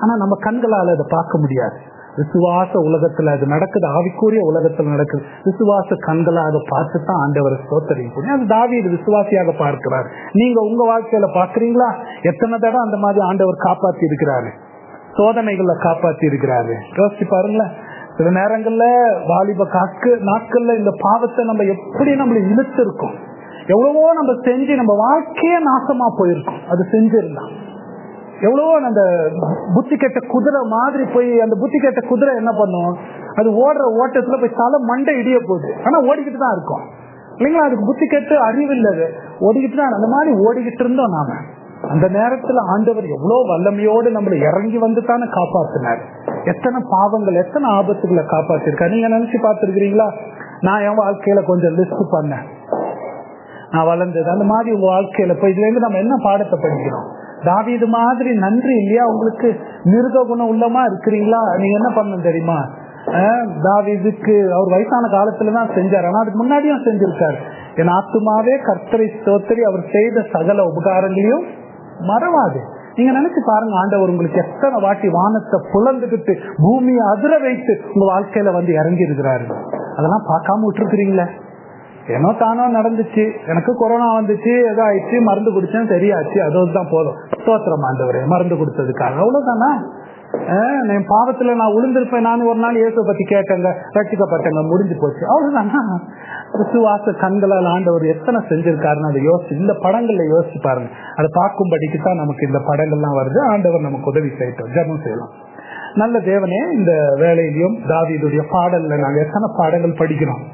ஆனா நம்ம கண்களால் அதை பார்க்க முடியாது விசுவாச உலகத்துல அது நடக்குது ஆவிக்குரிய உலகத்துல நடக்குது விசுவாச கண்களை அதை பார்த்து தான் ஆண்டவர் சோத்தரிக்க அது தாவி இது விசுவாசியாக பார்க்கிறார் நீங்க உங்க வாழ்க்கையில பாக்குறீங்களா எத்தனை தடவை அந்த மாதிரி ஆண்டவர் காப்பாத்தி இருக்கிறாரு சோதனைகளை காப்பாத்தி இருக்கிறாரு யோசிச்சு பாருங்களேன் சில நேரங்கள்ல வாலிப காக்கு நாட்கள்ல இந்த பாவத்தை நம்ம எப்படி நம்மள இழுத்திருக்கோம் எவ்வளவோ நம்ம செஞ்சு நம்ம வாழ்க்கையே நாசமா போயிருக்கோம் அது செஞ்சிருந்தான் எவ்வளவோ அந்த புத்தி கெட்ட குதிரை மாதிரி போய் அந்த புத்தி கெட்ட குதிரை என்ன பண்ணும் அது ஓடுற ஓட்டத்துல போய் தலை மண்டை இடிய போகுது ஆனா ஓடிக்கிட்டு தான் இருக்கும் இல்லைங்களா அதுக்கு புத்தி கெட்டு அறிவு இல்லது ஓடிக்கிட்டு தான் அந்த மாதிரி ஓடிக்கிட்டு இருந்தோம் நாம அந்த நேரத்துல ஆண்டவர் எவ்வளவு வல்லமையோடு நம்மளை இறங்கி வந்து தானே காப்பாத்தினார் எத்தனை பாவங்கள் எத்தனை ஆபத்துகளை காப்பாத்திருக்காரு நீங்க நினைச்சு பார்த்திருக்கிறீங்களா நான் என் வாழ்க்கையில கொஞ்சம் லிஸ்ட் பண்ணேன் நான் வளர்ந்தது அந்த மாதிரி உங்க வாழ்க்கையில போய் இதுல இருந்து நம்ம என்ன பாடத்தை படிக்கிறோம் தாவீது மாதிரி நன்றி இல்லையா உங்களுக்கு மிருக குணம் உள்ளமா இருக்கிறீங்களா நீங்க என்ன பண்ணணும் தெரியுமா தாவீதுக்கு அவர் வயசான காலத்துல தான் செஞ்சார் ஆனா அதுக்கு முன்னாடியும் செஞ்சிருக்காரு என் ஆத்துமாவே கர்த்தரை ஸ்தோத்திரி அவர் செய்த சகல உபகாரங்களையும் மறவாது நீங்க நினைச்சு பாருங்க ஆண்டவர் உங்களுக்கு எத்தனை வாட்டி வானத்தை புலந்துகிட்டு பூமியை அதிர வைத்து உங்க வாழ்க்கையில வந்து இறங்கி இருக்கிறாரு அதெல்லாம் பார்க்காம விட்டுருக்கிறீங்களே ஏனோ தானோ நடந்துச்சு எனக்கு கொரோனா வந்துச்சு ஏதோ ஆயிடுச்சு மருந்து குடிச்சேன் சரியாச்சு அதோடு தான் போதும் ஸ்தோத்திரம் ஆண்டவரே மருந்து கொடுத்ததுக்காக அவ்வளவுதானா என் பாவத்துல நான் உளுந்திருப்பேன் நான் ஒரு நாள் இயேசு பத்தி கேட்டேங்க ரட்சிக்கப்பட்டேங்க முடிஞ்சு போச்சு அவ்வளவுதானா விசுவாச கண்களால் ஆண்டவர் எத்தனை செஞ்சிருக்காருன்னு அதை யோசிச்சு இந்த படங்கள்ல யோசிச்சு பாருங்க அதை பார்க்கும்படிக்கு தான் நமக்கு இந்த படங்கள்லாம் வருது ஆண்டவர் நமக்கு உதவி செய்யட்டும் ஜபம் செய்யலாம் நல்ல தேவனே இந்த வேலையிலையும் தாவிதுடைய பாடல்ல நாங்க எத்தனை பாடங்கள் படிக்கிறோம்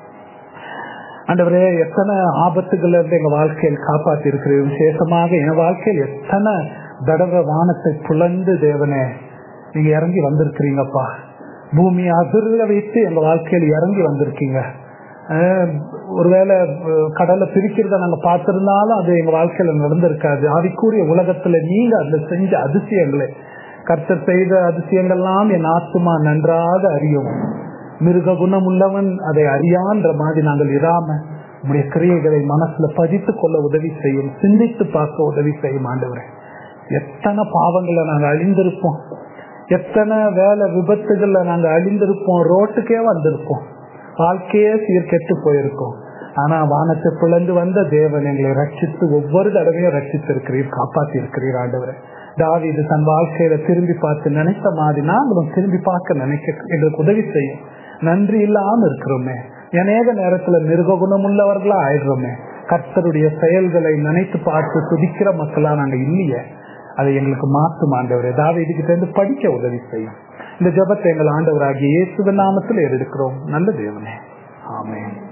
ஆண்டவரே எத்தனை ஆபத்துகள் இருந்து எங்க வாழ்க்கையில் காப்பாத்தி இருக்கிறது விசேஷமாக என் வாழ்க்கையில் எத்தனை தடவை வானத்தை புலந்து தேவனே நீங்க இறங்கி வந்திருக்கிறீங்கப்பா பூமியை அதிர்ல வைத்து எங்க வாழ்க்கையில் இறங்கி வந்திருக்கீங்க ஒருவேளை கடலை பிரிக்கிறத நாங்க பார்த்திருந்தாலும் அது எங்க வாழ்க்கையில நடந்திருக்காது ஆவிக்கூறிய உலகத்துல நீங்க அதுல செஞ்ச அதிசயங்களை கர்த்தர் செய்த அதிசயங்கள்லாம் என் ஆத்துமா நன்றாக அறியும் மிருக குணம் உள்ளவன் அதை அறியான்ற மாதிரி நாங்கள் இராம உடைய கிரியைகளை மனசுல பதித்து கொள்ள உதவி செய்யும் சிந்தித்து பார்க்க உதவி செய்யும் ஆண்டவரே எத்தனை பாவங்களை நாங்க அழிந்திருப்போம் எத்தனை வேலை விபத்துகள்ல நாங்க அழிந்திருப்போம் ரோட்டுக்கே வந்திருப்போம் வாழ்க்கையே சீர்கெட்டு போயிருக்கோம் ஆனா வானத்தை பிளந்து வந்த தேவன் எங்களை ரட்சித்து ஒவ்வொரு தடவையும் ரட்சித்திருக்கிறீர் காப்பாத்தி இருக்கிறீர் ஆண்டவரை தாவிது தன் வாழ்க்கையில திரும்பி பார்த்து நினைத்த மாதிரி நாங்களும் திரும்பி பார்க்க நினைக்க எங்களுக்கு உதவி செய்யும் நன்றி இல்லாம இருக்கிறோமே அநேக நேரத்துல மிருக குணம் உள்ளவர்களா ஆயிடுறோமே கர்த்தருடைய செயல்களை நினைத்து பார்த்து துதிக்கிற மக்களா நாங்க இல்லையே அதை எங்களுக்கு மாற்றும் ஆண்டவர் ஏதாவது இதுகிட்ட இருந்து படிக்க உதவி செய்யும் இந்த ஜபத்தை எங்கள் ஆண்டவராகிய இயேசுவின் நாமத்தில் எடுக்கிறோம் நல்ல தேவனே ஆமேன்